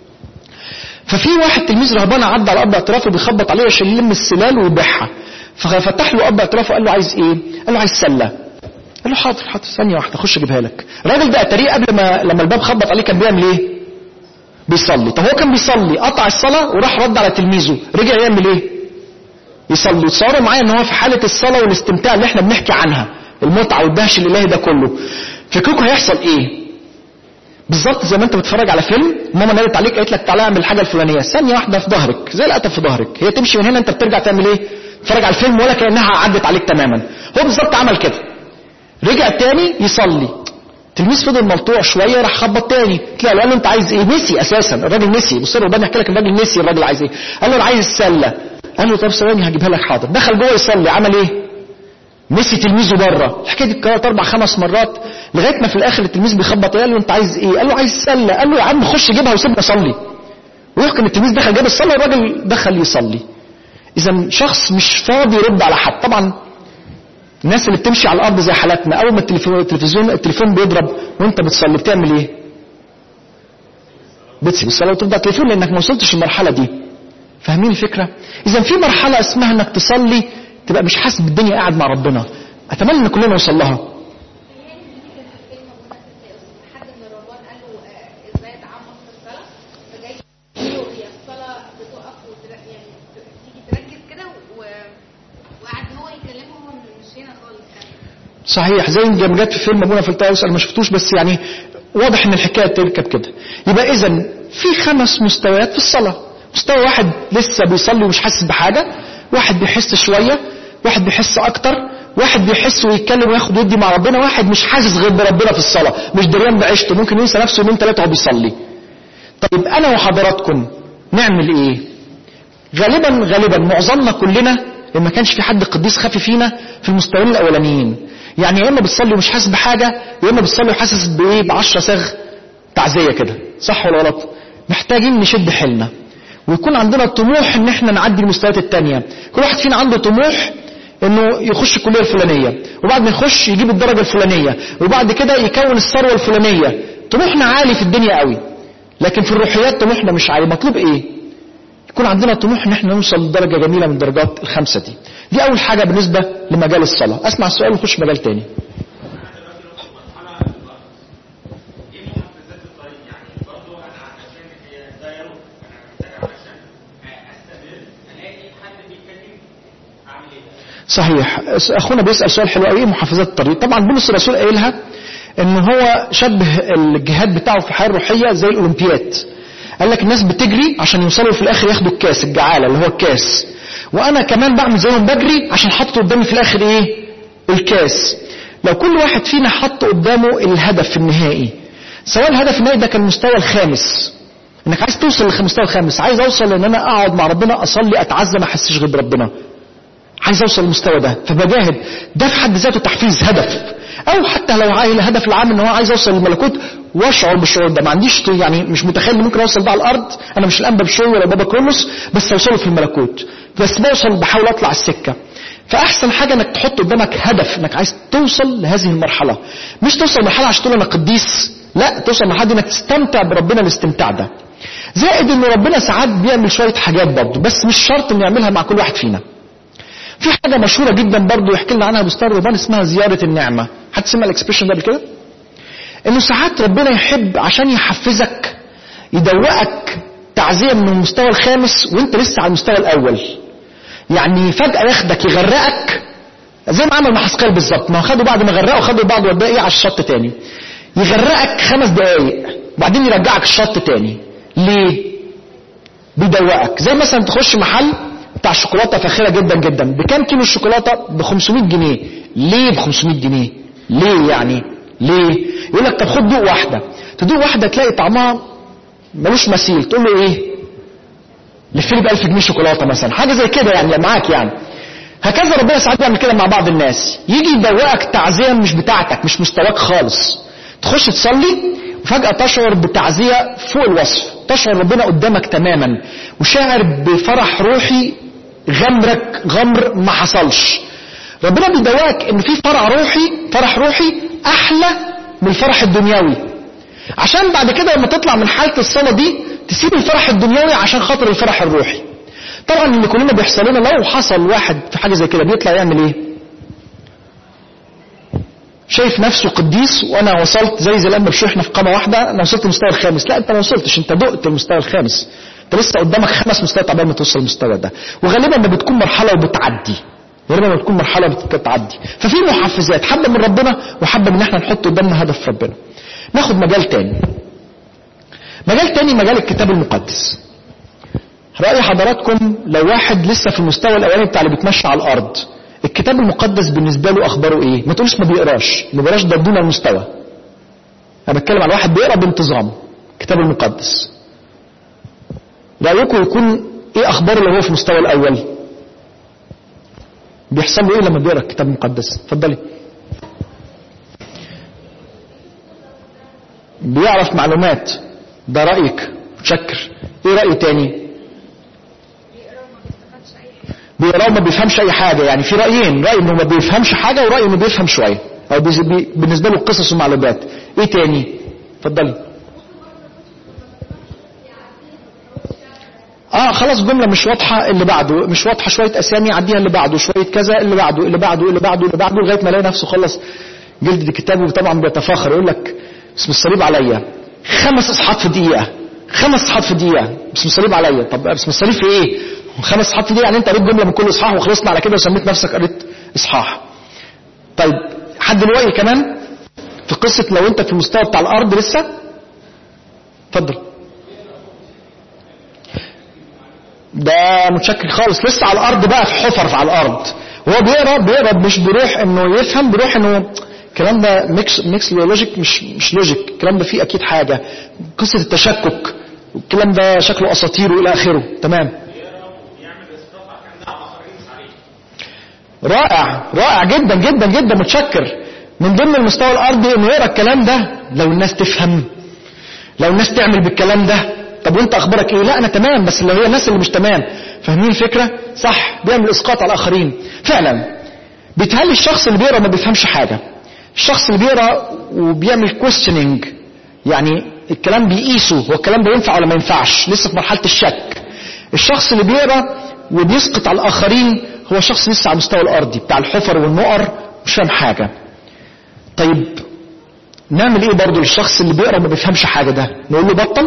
ففي واحد تلميذ رهبان عدى على اب اعترافه بيخبط عليه عشان يلم السلال ويبيعها ففتح له اب اعترافه قال له عايز ايه؟ قال له عايز سله قال له حاضر حاضر ثانيه واحده اخش اجيبها لك الراجل ده اتاريه قبل ما لما الباب خبط عليه كان بيعمل ايه؟ بيصلي طب هو كان بيصلي قطع الصلاه وراح رد على تلميذه رجع يعمل ايه؟ يصلي تصوروا معايا ان هو في حاله الصلاه والاستمتاع اللي احنا بنحكي عنها المتعه والدهش الالهي ده كله فكركم هيحصل ايه؟ بالظبط زي ما انت بتتفرج على فيلم ماما نادت عليك قالت لك تعالى اعمل الحاجه الفلانيه ثانيه واحده في ظهرك زي القطه في ظهرك هي تمشي من هنا انت بترجع تعمل ايه تتفرج على الفيلم ولا كانها عدت عليك تماما هو بالظبط عمل كده رجع تاني يصلي التلميذ فضل ملطوع شويه راح خبط تاني تلاقي قال له انت عايز ايه نسي اساسا الراجل نسي بص له قدام يحكي لك الراجل نسي الراجل عايز ايه قال له انا عايز السله قال له طب ثواني هجيبها لك حاضر دخل جوه يصلي عمل ايه نسي تلميذه بره الحكايه دي اتكررت اربع خمس مرات لغايه ما في الاخر التلميذ بيخبط قال له انت عايز ايه؟ قال له عايز سله قال له يا عم خش جيبها وسيبني اصلي ويحكم التلميذ دخل جاب الصلاه والراجل دخل يصلي اذا شخص مش فاضي يرد على حد طبعا الناس اللي بتمشي على الارض زي حالاتنا اول ما التليفون التلفزيون التليفون بيضرب وانت بتصلي بتعمل ايه؟ بتسيب الصلاه وترد على التليفون لانك ما وصلتش المرحله دي فاهمين الفكره؟ اذا في مرحله اسمها انك تصلي تبقى مش حاسس بالدنيا قاعد مع ربنا اتمنى ان كلنا نوصل لها صحيح زي ما جت في فيلم ابونا في التاوس انا ما شفتوش بس يعني واضح ان الحكايه تركب كده يبقى اذا في خمس مستويات في الصلاه مستوى واحد لسه بيصلي ومش حاسس بحاجه واحد بيحس شويه واحد بيحس اكتر واحد بيحس ويتكلم وياخد ويدي مع ربنا واحد مش حاسس غير بربنا في الصلاة مش دريان بعيشته ممكن ينسى نفسه يومين ثلاثة وهو بيصلي طيب انا وحضراتكم نعمل ايه غالبا غالبا معظمنا كلنا ما كانش في حد قديس خفي فينا في المستويين الاولانيين يعني يا اما بتصلي ومش حاسس بحاجه يا اما بتصلي وحاسس بايه ب 10 صاغ تعزيه كده صح ولا غلط محتاجين نشد حيلنا ويكون عندنا طموح ان احنا نعدي المستويات التانية كل واحد فينا عنده طموح انه يخش الكليه الفلانيه وبعد ما يخش يجيب الدرجه الفلانيه وبعد كده يكون الثروه الفلانيه طموحنا عالي في الدنيا قوي لكن في الروحيات طموحنا مش عالي مطلوب ايه يكون عندنا طموح ان احنا نوصل لدرجه جميله من الدرجات الخمسه دي دي اول حاجه بالنسبه لمجال الصلاه اسمع السؤال ونخش مجال تاني صحيح اخونا بيسال سؤال حلو قوي محفزات الطريق طبعا بولس الرسول قايلها ان هو شبه الجهاد بتاعه في الحياه الروحيه زي الاولمبياد قال لك الناس بتجري عشان يوصلوا في الاخر ياخدوا الكاس الجعاله اللي هو الكاس وانا كمان بعمل زيهم بجري عشان حاطط قدامي في الاخر ايه الكاس لو كل واحد فينا حط قدامه الهدف النهائي سواء الهدف النهائي ده كان المستوى الخامس انك عايز توصل للمستوى الخامس عايز اوصل ان انا اقعد مع ربنا اصلي اتعزى ما احسش غير بربنا عايز اوصل للمستوى ده فبجاهد ده في حد ذاته تحفيز هدف او حتى لو عايز الهدف العام ان هو عايز اوصل للملكوت واشعر بالشعور ده ما عنديش يعني مش متخيل ان ممكن اوصل ده على الارض انا مش الانبا بشوي ولا بابا كرولوس بس اوصله في الملكوت بس بوصل بحاول اطلع السكه فاحسن حاجه انك تحط قدامك هدف انك عايز توصل لهذه المرحله مش توصل مرحله عشان تقول انا قديس لا توصل مرحله انك تستمتع بربنا الاستمتاع ده زائد ان ربنا ساعات بيعمل شويه حاجات برضه بس مش شرط انه يعملها مع كل واحد فينا في حاجة مشهورة جدا برضو يحكي لنا عنها بستار ربان اسمها زيارة النعمة حد سمع الاكسبريشن ده قبل كده انه ساعات ربنا يحب عشان يحفزك يدوقك تعزية من المستوى الخامس وانت لسه على المستوى الاول يعني فجأة ياخدك يغرقك زي ما عمل مع حسقيل بالظبط ما خدوا بعد ما غرقوا خدوا بعض وداه ايه على الشط تاني يغرقك خمس دقايق وبعدين يرجعك الشط تاني ليه بيدوقك زي مثلا تخش محل بتاع شوكولاته فاخره جدا جدا بكام كيلو الشوكولاته ب 500 جنيه ليه ب 500 جنيه ليه يعني ليه يقول لك طب خد دوق واحده تدوق واحده تلاقي طعمها ملوش مثيل تقول له ايه لف لي ب 1000 جنيه شوكولاته مثلا حاجه زي كده يعني معاك يعني هكذا ربنا ساعات بيعمل كده مع بعض الناس يجي يدوقك تعزيه مش بتاعتك مش مستواك خالص تخش تصلي وفجاه تشعر بتعزيه فوق الوصف تشعر ربنا قدامك تماما وشاعر بفرح روحي غمرك غمر ما حصلش ربنا بيدوقك ان في فرح روحي فرح روحي احلى من الفرح الدنيوي عشان بعد كده لما تطلع من حاله الصلاه دي تسيب الفرح الدنيوي عشان خاطر الفرح الروحي طبعا اللي كلنا بيحصل لنا لو حصل واحد في حاجه زي كده بيطلع يعمل ايه شايف نفسه قديس وانا وصلت زي زي الانبا احنا في قامه واحده انا وصلت المستوى الخامس لا انت ما وصلتش انت دقت المستوى الخامس انت لسه قدامك خمس مستويات عبال ما توصل للمستوى ده وغالبا ما بتكون مرحله وبتعدي غالبا ما بتكون مرحله وبتعدي ففي محفزات حبه من ربنا وحبه من احنا نحط قدامنا هدف ربنا ناخد مجال تاني مجال تاني مجال الكتاب المقدس رأي حضراتكم لو واحد لسه في المستوى الاولاني بتاع اللي بيتمشى على الارض الكتاب المقدس بالنسبه له اخباره ايه ما تقولش ما بيقراش ما بيقراش ده دون المستوى انا بتكلم عن واحد بيقرا بانتظام الكتاب المقدس رأيكم يكون ايه اخباره لو هو في المستوى الاول بيحصل له ايه لما بيقرا الكتاب المقدس اتفضلي بيعرف معلومات ده رايك متشكر ايه راي تاني بيقرا وما بيفهمش اي حاجه يعني في رايين راي انه ما بيفهمش حاجه وراي انه بيفهم شويه او بالنسبه له قصص ومعلومات ايه تاني اتفضلي اه خلاص جملة مش واضحة اللي بعده مش واضحة شوية اسامي عديها اللي بعده شوية كذا اللي بعده اللي بعده اللي بعده اللي بعده لغاية ما يلاقي نفسه خلص جلد الكتاب وطبعا بيتفاخر يقول لك اسم الصليب عليا خمس اصحاحات في دقيقة خمس اصحاحات في دقيقة اسم الصليب عليا طب اسم الصليب في ايه؟ خمس اصحاحات في دقيقة يعني انت قريت جملة من كل اصحاح وخلصنا على كده وسميت نفسك قريت اصحاح طيب حد دلوقتي كمان في قصة لو انت في المستوى بتاع الارض لسه اتفضل ده متشكل خالص لسه على الارض بقى في حفر على الارض وهو بيقرا بيقرا مش بيروح انه يفهم بيروح انه الكلام ده ميكس ميكس لوجيك مش مش لوجيك الكلام ده فيه اكيد حاجه قصه التشكك الكلام ده شكله اساطير والى اخره تمام رائع رائع جدا جدا جدا متشكر من ضمن المستوى الارضي انه يقرا الكلام ده لو الناس تفهم لو الناس تعمل بالكلام ده طب وانت اخبارك ايه لا انا تمام بس لو هي الناس اللي مش تمام فاهمين الفكره صح بيعمل اسقاط على الاخرين فعلا بيتهيألي الشخص اللي بيقرا ما بيفهمش حاجه الشخص اللي بيقرا وبيعمل كويستشننج يعني الكلام بيقيسه هو الكلام ده ينفع ولا ما ينفعش لسه في مرحله الشك الشخص اللي بيقرا وبيسقط على الاخرين هو شخص لسه على المستوى الارضي بتاع الحفر والنقر مش فاهم حاجه طيب نعمل ايه برضه للشخص اللي بيقرا ما بيفهمش حاجه ده نقول له بطل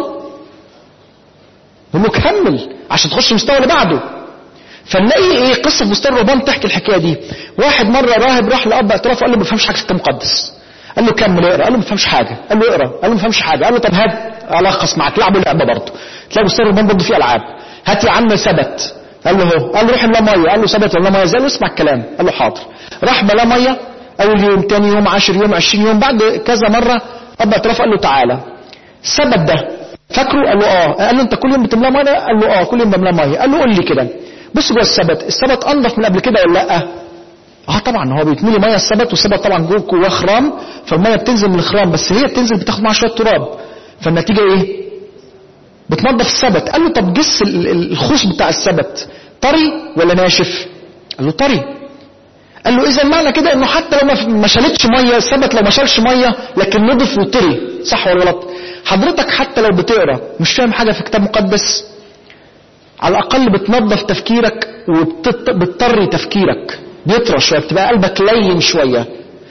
نقول له كمل عشان تخش المستوى اللي بعده فنلاقي ايه قصه مستوى الرهبان تحكي الحكايه دي واحد مره راهب راح لاب اعتراف وقال له ما بفهمش حاجه في الكتاب المقدس قال له كمل اقرا قال له ما بفهمش حاجه قال له اقرا قال له ما بفهمش حاجه قال له طب هات الخص معاك لعبوا لعبه برضه تلاقي مستوى الرهبان برضه فيه العاب هات يا عم ثبت قال له هو قال له روح املا ميه قال له ثبت ولا ميه زي اسمع الكلام قال له حاضر راح ملا ميه اول يوم تاني يوم عشر يوم عشرين يوم بعد كذا مره اب اعتراف قال له تعالى الثبت ده فاكره قال له اه قال له انت كل يوم بتملا ميه قال له اه كل يوم بملا ميه قال له قول لي كده بص جوه الثبت الثبت انضف من قبل كده ولا لا اه طبعا هو بيتملي ميه الثبت والثبت طبعا جوه جواه خرام فالميه بتنزل من الخرام بس هي بتنزل بتاخد معاها شويه تراب فالنتيجه ايه بتنظف الثبت قال له طب جس الخوص بتاع الثبت طري ولا ناشف قال له طري قال له اذا معنى كده انه حتى لو ما شالتش ميه الثبت لو ما شالش ميه لكن نضف وطري صح ولا غلط حضرتك حتى لو بتقرا مش فاهم حاجه في كتاب مقدس على الاقل بتنظف تفكيرك وبتطري تفكيرك بيطرى شويه بتبقى قلبك لين شويه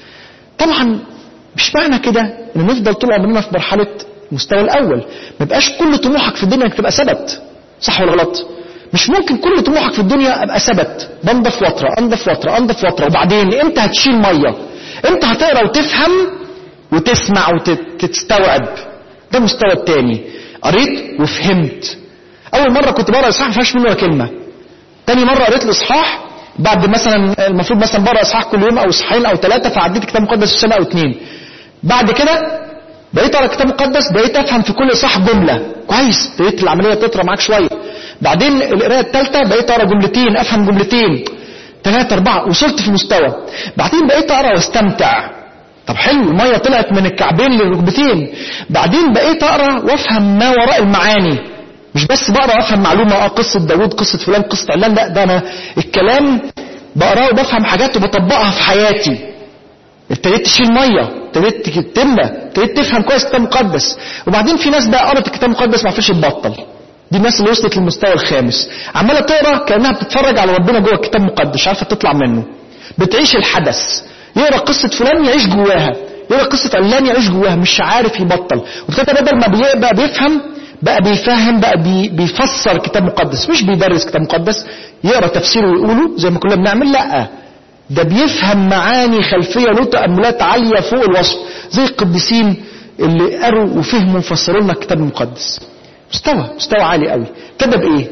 طبعا مش معنى كده ان نفضل طول عمرنا في مرحله المستوى الاول ما يبقاش كل طموحك في الدنيا انك تبقى ثبت صح ولا غلط مش ممكن كل طموحك في الدنيا ابقى ثبت بنضف وطره انضف وطره انضف وطره وبعدين امتى هتشيل ميه امتى هتقرا وتفهم وتسمع وتستوعب ده المستوى الثاني قريت وفهمت اول مره كنت بقرا اصحاح ما فيهاش منه ولا كلمه تاني مره قريت الاصحاح بعد مثلا المفروض مثلا بقرا اصحاح كل يوم او اصحاحين او ثلاثه فعديت كتاب مقدس في سنه او اثنين بعد كده بقيت اقرا كتاب مقدس بقيت افهم في كل اصحاح جمله كويس بقيت العمليه تطرى معاك شويه بعدين القرايه الثالثه بقيت اقرا جملتين افهم جملتين ثلاثه اربعه وصلت في المستوى بعدين بقيت اقرا واستمتع طب حلو الميه طلعت من الكعبين للركبتين بعدين بقيت اقرا وافهم ما وراء المعاني مش بس بقرا وافهم معلومه اه قصه داوود قصه فلان قصه علان لا ده انا الكلام بقراه وبفهم حاجات وبطبقها في حياتي ابتديت تشيل ميه ابتديت تملى ابتديت تفهم كويس الكتاب المقدس وبعدين في ناس بقى قرت الكتاب المقدس ما عرفتش تبطل دي الناس اللي وصلت للمستوى الخامس عماله تقرا كانها بتتفرج على ربنا جوه الكتاب المقدس مش عارفه تطلع منه بتعيش الحدث يقرا قصه فلان يعيش جواها يقرا قصه علان يعيش جواها مش عارف يبطل وابتدى بدل ما بقى بيفهم بقى بيفهم بقى بي بيفسر كتاب مقدس مش بيدرس كتاب مقدس يقرا تفسيره ويقوله زي ما كنا بنعمل لا ده بيفهم معاني خلفيه له تاملات عاليه فوق الوصف زي القديسين اللي قروا وفهموا وفسروا لنا الكتاب المقدس مستوى مستوى عالي قوي كده بايه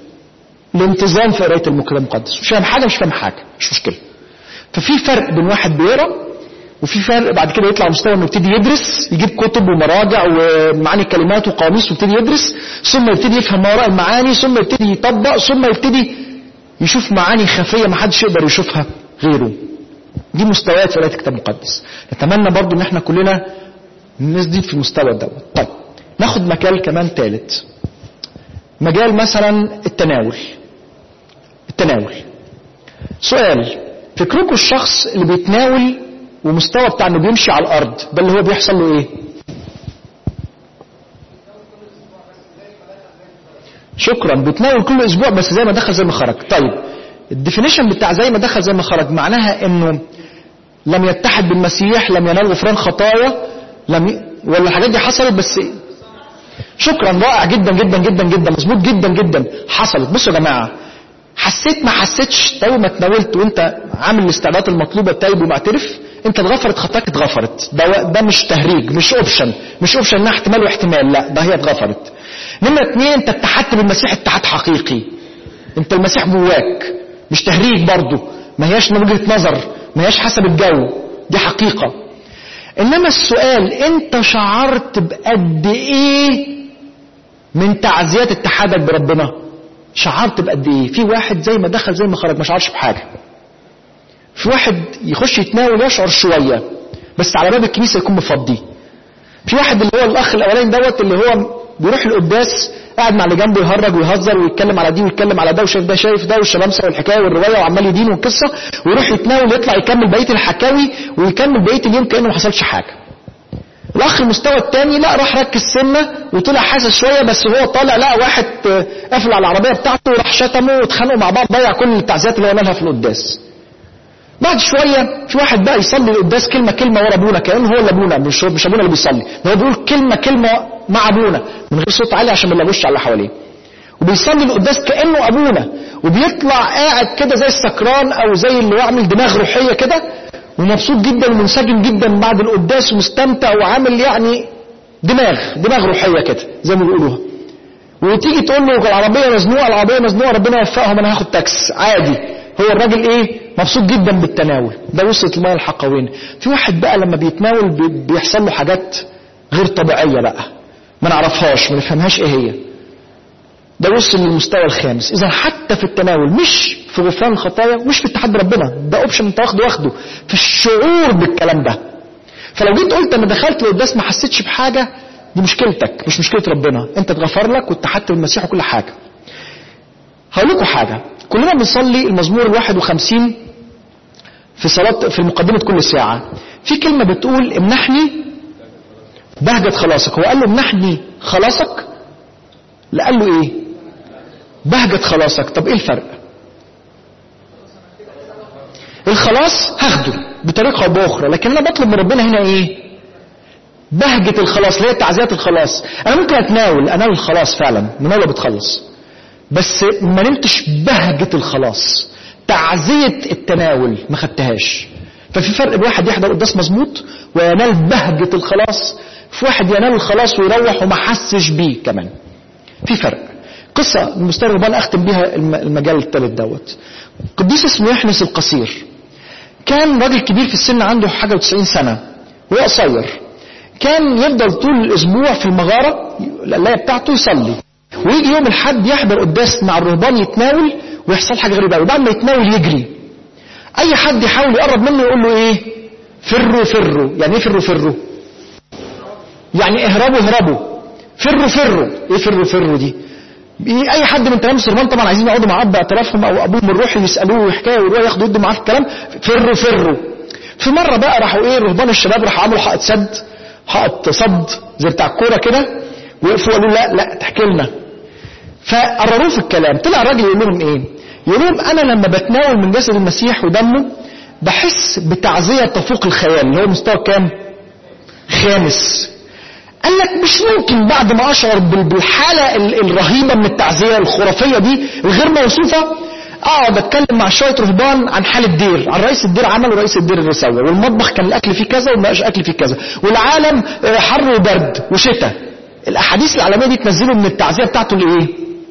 الانتظام في قرايه الكتاب المقدس مش فاهم حاجه مش فاهم حاجه مش مشكله ففي فرق بين واحد بيقرا وفي فرق بعد كده يطلع مستوى انه يبتدي يدرس يجيب كتب ومراجع ومعاني الكلمات وقواميس ويبتدي يدرس ثم يبتدي يفهم ما وراء المعاني ثم يبتدي يطبق ثم يبتدي يشوف معاني خفيه ما حدش يقدر يشوفها غيره دي مستويات في قرايه الكتاب المقدس نتمنى برضو ان احنا كلنا نزيد في المستوى دوت طيب ناخد مجال كمان ثالث مجال مثلا التناول التناول سؤال فكركم الشخص اللي بيتناول ومستوى بتاع انه بيمشي على الارض ده اللي هو بيحصل له ايه شكرا بيتناول كل اسبوع بس زي ما دخل زي ما خرج طيب الديفينيشن بتاع زي ما دخل زي ما خرج معناها انه لم يتحد بالمسيح لم ينال غفران خطايا لم ي... ولا الحاجات دي حصلت بس شكرا رائع جدا جدا جدا جدا مظبوط جدا جدا حصلت بصوا يا جماعه حسيت ما حسيتش تو ما اتناولت وانت عامل الاستعدادات المطلوبه تايب ومعترف انت اتغفرت خطاك اتغفرت ده ده مش تهريج مش اوبشن مش اوبشن انها احتمال واحتمال لا ده هي اتغفرت نمرة اتنين انت اتحدت بالمسيح اتحاد حقيقي انت المسيح جواك مش تهريج برضه ما هياش من وجهة نظر ما هياش حسب الجو دي حقيقة انما السؤال انت شعرت بقد ايه من تعزيات اتحادك بربنا شعرت بقد ايه في واحد زي ما دخل زي ما خرج ما شعرش بحاجة في واحد يخش يتناول يشعر شوية بس على باب الكنيسة يكون مفضي في واحد اللي هو الاخ الاولاني دوت اللي هو بيروح القداس قاعد مع اللي جنبه يهرج ويهزر ويتكلم على دي ويتكلم على ده وشايف ده شايف ده والشمامسه والحكايه والروايه وعمال يدين والقصه ويروح يتناول يطلع يكمل بقيه الحكاوي ويكمل بقيه اليوم كانه ما حصلش حاجه. الاخ المستوى الثاني لا راح ركز سنه وطلع حاسس شويه بس هو طالع لقى واحد قافل على العربيه بتاعته وراح شتمه واتخانقوا مع بعض ضيع كل التعزيات اللي هو عملها في القداس. بعد شويه في واحد بقى يصلي القداس كلمه كلمه ورا ابونا كانه هو اللي ابونا مش مش ابونا اللي بيصلي ده هو بيقول كلمه كلمه مع ابونا من غير صوت عالي عشان ما يلغوش على اللي حواليه وبيصلي القداس كانه ابونا وبيطلع قاعد كده زي السكران او زي اللي يعمل دماغ روحيه كده ومبسوط جدا ومنسجم جدا بعد القداس ومستمتع وعامل يعني دماغ دماغ روحيه كده زي ما بيقولوها وتيجي تقول له العربيه مزنوقه العربيه مزنوقه ربنا يوفقهم انا هاخد تاكس عادي هو الراجل ايه مبسوط جدا بالتناول ده وصلت الميه الحقوين في واحد بقى لما بيتناول بيحصل له حاجات غير طبيعيه بقى ما نعرفهاش ما نفهمهاش ايه هي ده وصل للمستوى الخامس اذا حتى في التناول مش في غفران الخطايا مش في اتحاد بربنا ده اوبشن انت واخده واخده في الشعور بالكلام ده فلو جيت قلت انا دخلت القداس ما حسيتش بحاجه دي مشكلتك مش مشكله ربنا انت اتغفر لك واتحدت بالمسيح وكل حاجه هقول لكم حاجه كلنا بنصلي المزمور الواحد وخمسين في صلاة في مقدمة كل ساعة في كلمة بتقول امنحني بهجة خلاصك هو قال له امنحني خلاصك لا قال له ايه بهجة خلاصك طب ايه الفرق الخلاص هاخده بطريقة او باخرى لكن انا بطلب من ربنا هنا ايه بهجة الخلاص اللي هي تعزيات الخلاص انا ممكن اتناول اناول الخلاص فعلا مناولة بتخلص بس ما نلتش بهجة الخلاص تعزية التناول ما خدتهاش ففي فرق بواحد يحضر قداس مظبوط وينال بهجة الخلاص في واحد ينال الخلاص ويروح وما حسش بيه كمان في فرق قصة المستر ربان أختم بيها المجال الثالث دوت قديس اسمه يحنس القصير كان راجل كبير في السن عنده حاجة وتسعين سنة وهو قصير كان يفضل طول الأسبوع في المغارة القلاية بتاعته يصلي ويجي يوم الحد يحضر قداس مع الرهبان يتناول ويحصل حاجه غريبه قوي بعد ما يتناول يجري اي حد يحاول يقرب منه يقول له ايه فروا فروا يعني ايه فروا فروا يعني اهربوا اهربوا فروا فروا ايه فروا فروا دي إيه اي حد من تلاميذ الرهبان طبعا عايزين يقعدوا مع اب اعترافهم او ابوهم الروحي يسالوه حكايه ويروحوا ياخدوا يدوا معاه في الكلام فروا فروا في مره بقى راحوا ايه رهبان الشباب راحوا عملوا حائط سد حائط صد زي بتاع الكوره كده وقفوا قالوا لا لا تحكي لنا فقرروه في الكلام طلع الراجل يقول لهم ايه يقول لهم انا لما بتناول من جسد المسيح ودمه بحس بتعزية تفوق الخيال اللي هو مستوى كام خامس قال لك مش ممكن بعد ما اشعر بالحالة الرهيبة من التعزية الخرافية دي الغير موصوفة اقعد اتكلم مع شويه رهبان عن حال الدير عن رئيس الدير عمل ورئيس الدير اللي سوى والمطبخ كان الاكل فيه كذا وما بقاش اكل فيه كذا والعالم حر وبرد وشتاء الاحاديث العالميه دي تنزله من التعزيه بتاعته لايه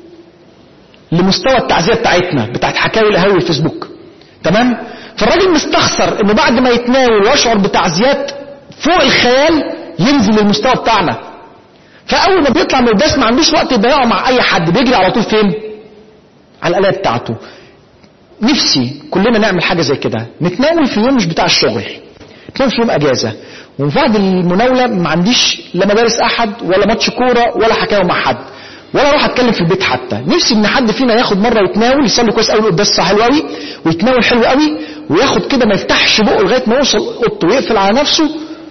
لمستوى التعزيه بتاعتنا بتاعت حكاوي القهاوي الفيسبوك تمام فالراجل مستخسر انه بعد ما يتناول ويشعر بتعزيات فوق الخيال ينزل للمستوى بتاعنا فاول ما بيطلع من القداس ما عندوش وقت يضيعه مع اي حد بيجري على طول فين على الآلة بتاعته نفسي كلنا نعمل حاجة زي كده نتناول في يوم مش بتاع الشغل نتناول في يوم أجازة وبعد المناولة ما عنديش لا مدارس أحد ولا ماتش كورة ولا حكاية مع حد ولا اروح اتكلم في البيت حتى نفسي ان حد فينا ياخد مره يتناول يصلي كويس قوي قداس حلو قوي ويتناول حلو قوي وياخد كده ما يفتحش بقه لغايه ما يوصل اوضته ويقفل على نفسه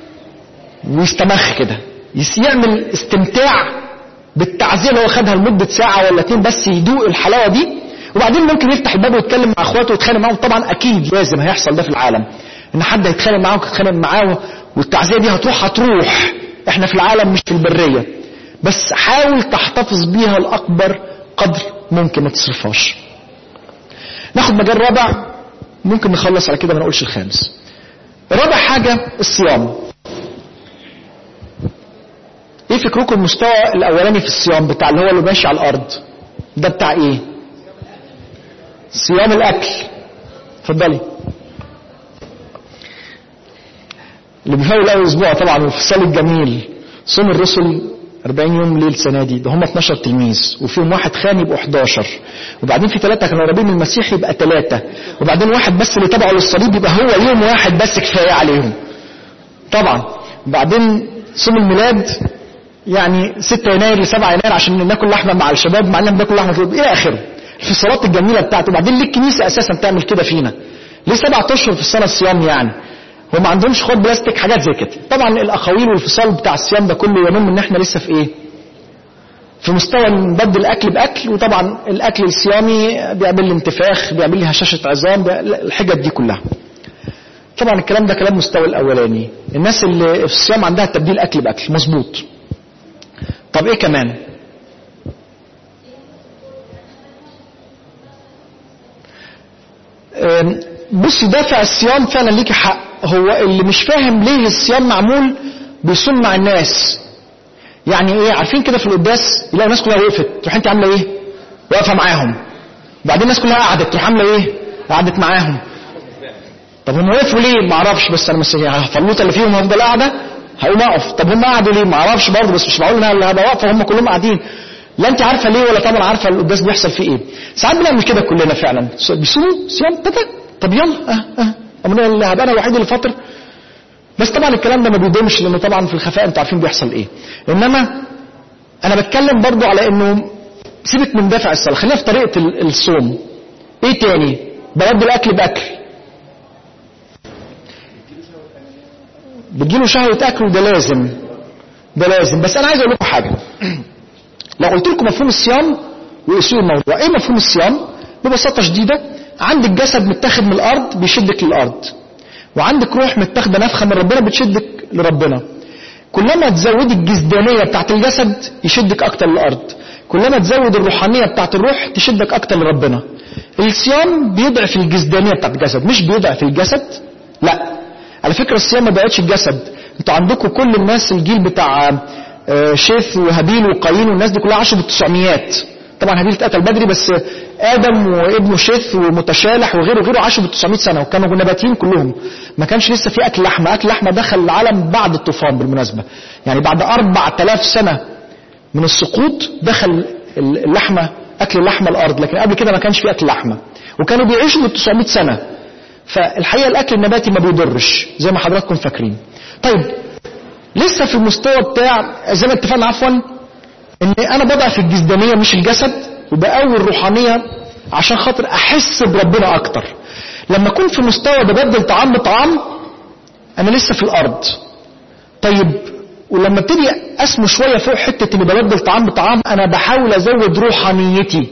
ويستمخ كده يعمل استمتاع بالتعزيه اللي هو خدها لمده ساعه ولا اتنين بس يدوق الحلاوه دي وبعدين ممكن يفتح الباب ويتكلم مع اخواته ويتخانق معاهم طبعا اكيد لازم هيحصل ده في العالم ان حد هيتخانق معاه ويتخانق معاه والتعزيه دي هتروح هتروح احنا في العالم مش في البريه بس حاول تحتفظ بيها الاكبر قدر ممكن ما تصرفهاش ناخد مجال رابع ممكن نخلص على كده ما نقولش الخامس رابع حاجه الصيام ايه فكركم المستوى الاولاني في الصيام بتاع اللي هو اللي ماشي على الارض ده بتاع ايه صيام الاكل اتفضلي اللي بيفاول اول اسبوع طبعا والفصال الجميل صوم الرسل 40 يوم ليل سنه دي ده هم 12 تلميذ وفيهم واحد خان يبقوا 11 وبعدين في ثلاثه كانوا قريبين من المسيح يبقى ثلاثه وبعدين واحد بس اللي تبعه للصليب يبقى هو يوم واحد بس كفايه عليهم طبعا وبعدين صوم الميلاد يعني 6 يناير ل 7 يناير عشان ناكل لحمه مع الشباب مع اننا بناكل لحمه الى اخره الفصالات الجميله بتاعته وبعدين ليه الكنيسه اساسا تعمل كده فينا ليه سبعة اشهر في السنه الصيام يعني هو ما عندهمش خد بلاستيك حاجات زي كده طبعا الاقاويل والفصال بتاع الصيام ده كله ينم ان احنا لسه في ايه في مستوى نبدل الاكل باكل وطبعا الاكل الصيامي بيعمل لي انتفاخ بيعمل لي هشاشه عظام الحجج دي كلها طبعا الكلام ده كلام مستوى الاولاني الناس اللي في الصيام عندها تبديل اكل باكل مظبوط طب ايه كمان بصي دافع الصيام فعلا ليكي حق هو اللي مش فاهم ليه الصيام معمول بيصوم مع الناس يعني ايه عارفين كده في القداس يلاقي الناس كلها وقفت تروح انت عامله ايه واقفه معاهم وبعدين الناس كلها قعدت تروح عامله ايه قعدت معاهم طب هم وقفوا ليه ما اعرفش بس انا مش الفلوطه اللي فيهم هفضل قاعده هقوم اقف طب هم قعدوا ليه ما اعرفش برضه بس مش معقول ان انا هبقى واقفه هم كلهم قاعدين لا انت عارفه ليه ولا طبعا عارفه القداس بيحصل فيه ايه ساعات بنعمل كده كلنا فعلا بيصوموا صيام تتا طب يلا اه اه امال اللي هبقى انا الوحيد اللي فاطر بس طبعا الكلام ده ما بيدومش لانه طبعا في الخفاء انتوا عارفين بيحصل ايه انما انا بتكلم برضو على انه سيبك من دافع الصلاه خلينا في طريقه الصوم ايه تاني ببدل اكل باكل بتجيله شهوه اكل وده لازم ده لازم بس انا عايز اقول لكم حاجه لو قلت لكم مفهوم الصيام وقيسوا الموضوع ايه مفهوم الصيام ببساطه شديده عندك جسد متاخد من الارض بيشدك للارض وعندك روح متاخده نفخه من ربنا بتشدك لربنا كلما تزودي الجسدانيه بتاعت الجسد يشدك اكتر للارض كلما تزود الروحانيه بتاعت الروح تشدك اكتر لربنا الصيام بيضعف الجسدانيه بتاعت الجسد مش بيضعف الجسد لا على فكره الصيام ما بقتش الجسد انتوا عندكم كل الناس الجيل بتاع شيث وهابيل وقايين والناس دي كلها عاشوا بالتسعميات طبعا هابيل اتقتل بدري بس ادم وابنه شيث ومتشالح وغيره وغيره عاشوا بال 900 سنه وكانوا نباتيين كلهم ما كانش لسه في اكل لحمه اكل لحمه دخل العالم بعد الطوفان بالمناسبه يعني بعد 4000 سنه من السقوط دخل اللحمه اكل اللحمه الارض لكن قبل كده ما كانش في اكل لحمه وكانوا بيعيشوا بال 900 سنه فالحقيقه الاكل النباتي ما بيضرش زي ما حضراتكم فاكرين طيب لسه في المستوى بتاع زي ما اتفقنا عفوا ان انا بضعف الجسدانيه مش الجسد وبقوي الروحانيه عشان خاطر احس بربنا اكتر لما اكون في مستوى ببدل طعام بطعام انا لسه في الارض طيب ولما ابتدي اسمو شويه فوق حته اني ببدل طعام بطعام انا بحاول ازود روحانيتي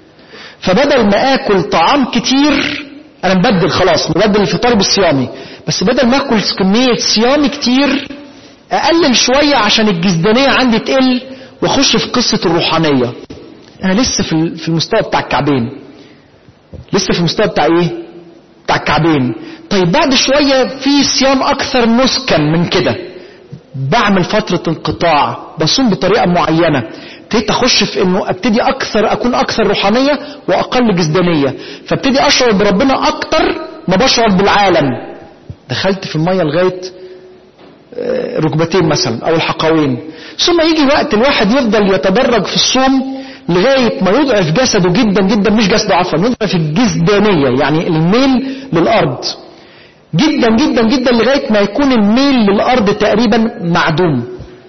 فبدل ما اكل طعام كتير انا مبدل خلاص مبدل الفطار بالصيامي بس بدل ما اكل كميه صيامي كتير اقلل شويه عشان الجسدانيه عندي تقل واخش في قصه الروحانيه انا لسه في في المستوى بتاع الكعبين لسه في المستوى بتاع ايه بتاع الكعبين طيب بعد شويه في صيام اكثر نسكا من كده بعمل فتره انقطاع بصوم بطريقه معينه ابتديت اخش في انه ابتدي اكثر اكون اكثر روحانيه واقل جسدانيه فابتدي اشعر بربنا اكتر ما بشعر بالعالم دخلت في الميه لغايه ركبتين مثلا او الحقوين ثم يجي وقت الواحد يفضل يتدرج في الصوم لغاية ما يضعف جسده جدا جدا مش جسده عفوا يضعف الجسدانية يعني الميل للأرض جدا جدا جدا لغاية ما يكون الميل للأرض تقريبا معدوم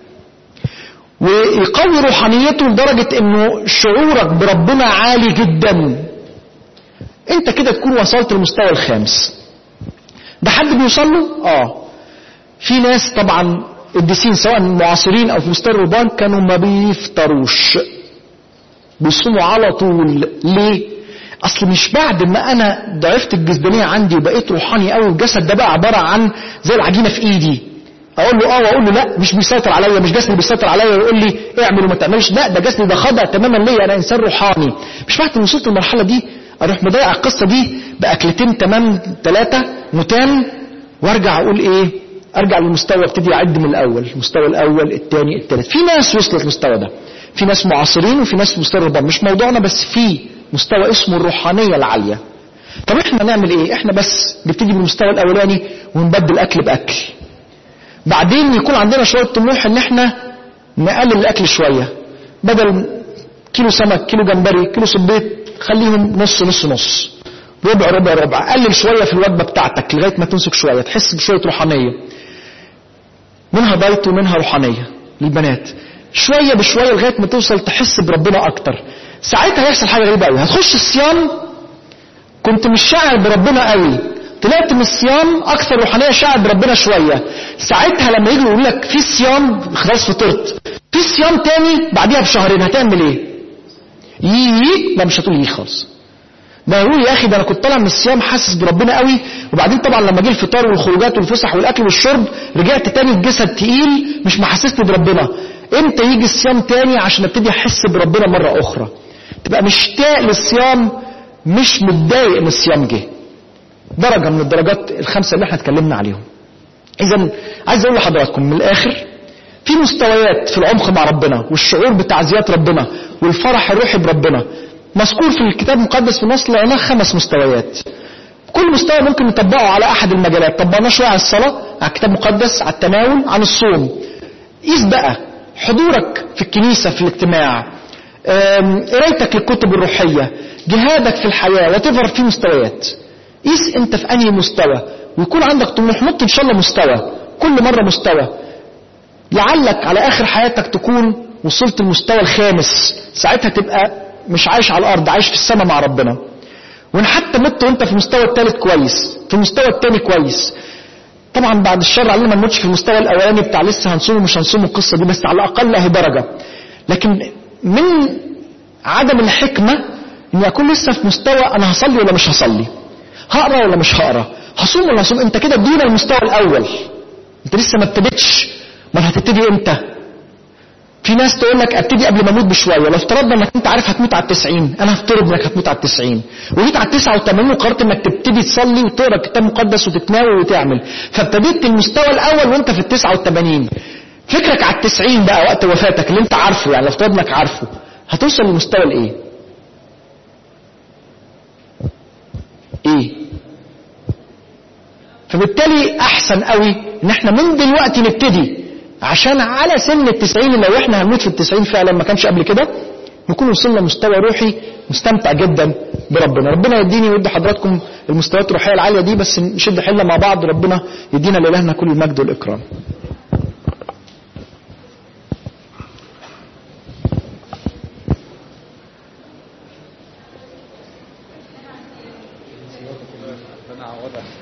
ويقوي روحانيته لدرجة انه شعورك بربنا عالي جدا انت كده تكون وصلت للمستوى الخامس ده حد بيوصل له اه في ناس طبعا قديسين سواء معاصرين او في مستوى الرهبان كانوا ما بيفطروش بيصوموا على طول ليه اصل مش بعد ما انا ضعفت الجسدانيه عندي وبقيت روحاني قوي الجسد ده بقى عباره عن زي العجينه في ايدي اقول له اه واقول له لا مش بيسيطر عليا مش جسمي بيسيطر عليا ويقول لي اعمل وما تعملش لا ده جسمي ده خضع تماما ليا انا انسان روحاني مش بعد ما وصلت المرحله دي اروح مضيع القصه دي باكلتين تمام ثلاثه متان وارجع اقول ايه ارجع للمستوى ابتدي اعد من الاول المستوى الاول الثاني الثالث في ناس وصلت للمستوى ده في ناس معاصرين وفي ناس في مستوى الرهبان مش موضوعنا بس في مستوى اسمه الروحانيه العاليه طب احنا نعمل ايه احنا بس نبتدي بالمستوى الاولاني ونبدل اكل باكل بعدين يكون عندنا شويه طموح ان احنا نقلل الاكل شويه بدل كيلو سمك كيلو جمبري كيلو صبيط خليهم نص نص نص ربع ربع ربع قلل شويه في الوجبه بتاعتك لغايه ما تمسك شويه تحس بشويه روحانيه منها دايت ومنها روحانيه للبنات شويه بشويه لغايه ما توصل تحس بربنا اكتر ساعتها هيحصل حاجه غريبه قوي هتخش الصيام كنت مش شاعر بربنا قوي طلعت من الصيام اكثر روحانيه شاعر بربنا شويه ساعتها لما يجي يقول لك في صيام خلاص فطرت في صيام تاني بعديها بشهرين هتعمل ايه يي لا مش هتقول يي خالص ده يقول يا اخي ده انا كنت طالع من الصيام حاسس بربنا قوي وبعدين طبعا لما جه الفطار والخروجات والفسح والاكل والشرب رجعت تاني الجسد تقيل مش محسسني بربنا امتى يجي الصيام تاني عشان ابتدي احس بربنا مره اخرى تبقى مشتاق للصيام مش متضايق ان الصيام جه درجه من الدرجات الخمسه اللي احنا اتكلمنا عليهم اذا عايز اقول لحضراتكم من الاخر في مستويات في العمق مع ربنا والشعور بتعزيات ربنا والفرح الروحي بربنا مذكور في الكتاب المقدس في النص لقيناه خمس مستويات كل مستوى ممكن نطبقه على احد المجالات طبقناه شويه على الصلاه على الكتاب المقدس على التناول عن الصوم قيس بقى حضورك في الكنيسه في الاجتماع قرايتك للكتب الروحيه جهادك في الحياه وتفر في مستويات قيس انت في انهي مستوى ويكون عندك طموح نط ان شاء الله مستوى كل مره مستوى لعلك على اخر حياتك تكون وصلت المستوى الخامس ساعتها تبقى مش عايش على الارض عايش في السماء مع ربنا وان حتى مت وانت في المستوى الثالث كويس في المستوى الثاني كويس طبعا بعد الشر علينا ما نموتش في المستوى الاولاني بتاع لسه هنصوم ومش هنصوم القصه دي بس على الاقل اهي درجه لكن من عدم الحكمه اني اكون لسه في مستوى انا هصلي ولا مش هصلي هقرا ولا مش هقرا هصوم ولا هصوم انت كده دون المستوى الاول انت لسه ما ابتديتش ما هتبتدي امتى في ناس تقول لك ابتدي قبل ما اموت بشويه لو افترضنا انك انت عارف هتموت على التسعين انا هفترض انك هتموت على التسعين وجيت على التسعة وثمانين وقررت انك تبتدي تصلي وتقرا كتاب مقدس وتتناول وتعمل فابتديت المستوى الاول وانت في التسعة والثمانين فكرك على التسعين بقى وقت وفاتك اللي انت عارفه يعني لو افترض انك عارفه هتوصل لمستوى الايه ايه فبالتالي احسن قوي ان احنا من دلوقتي نبتدي عشان على سن التسعين لو احنا هنموت في التسعين فعلا ما كانش قبل كده نكون وصلنا مستوى روحي مستمتع جدا بربنا ربنا يديني ويدي حضراتكم المستويات الروحية العالية دي بس نشد حيلنا مع بعض ربنا يدينا لإلهنا كل المجد والإكرام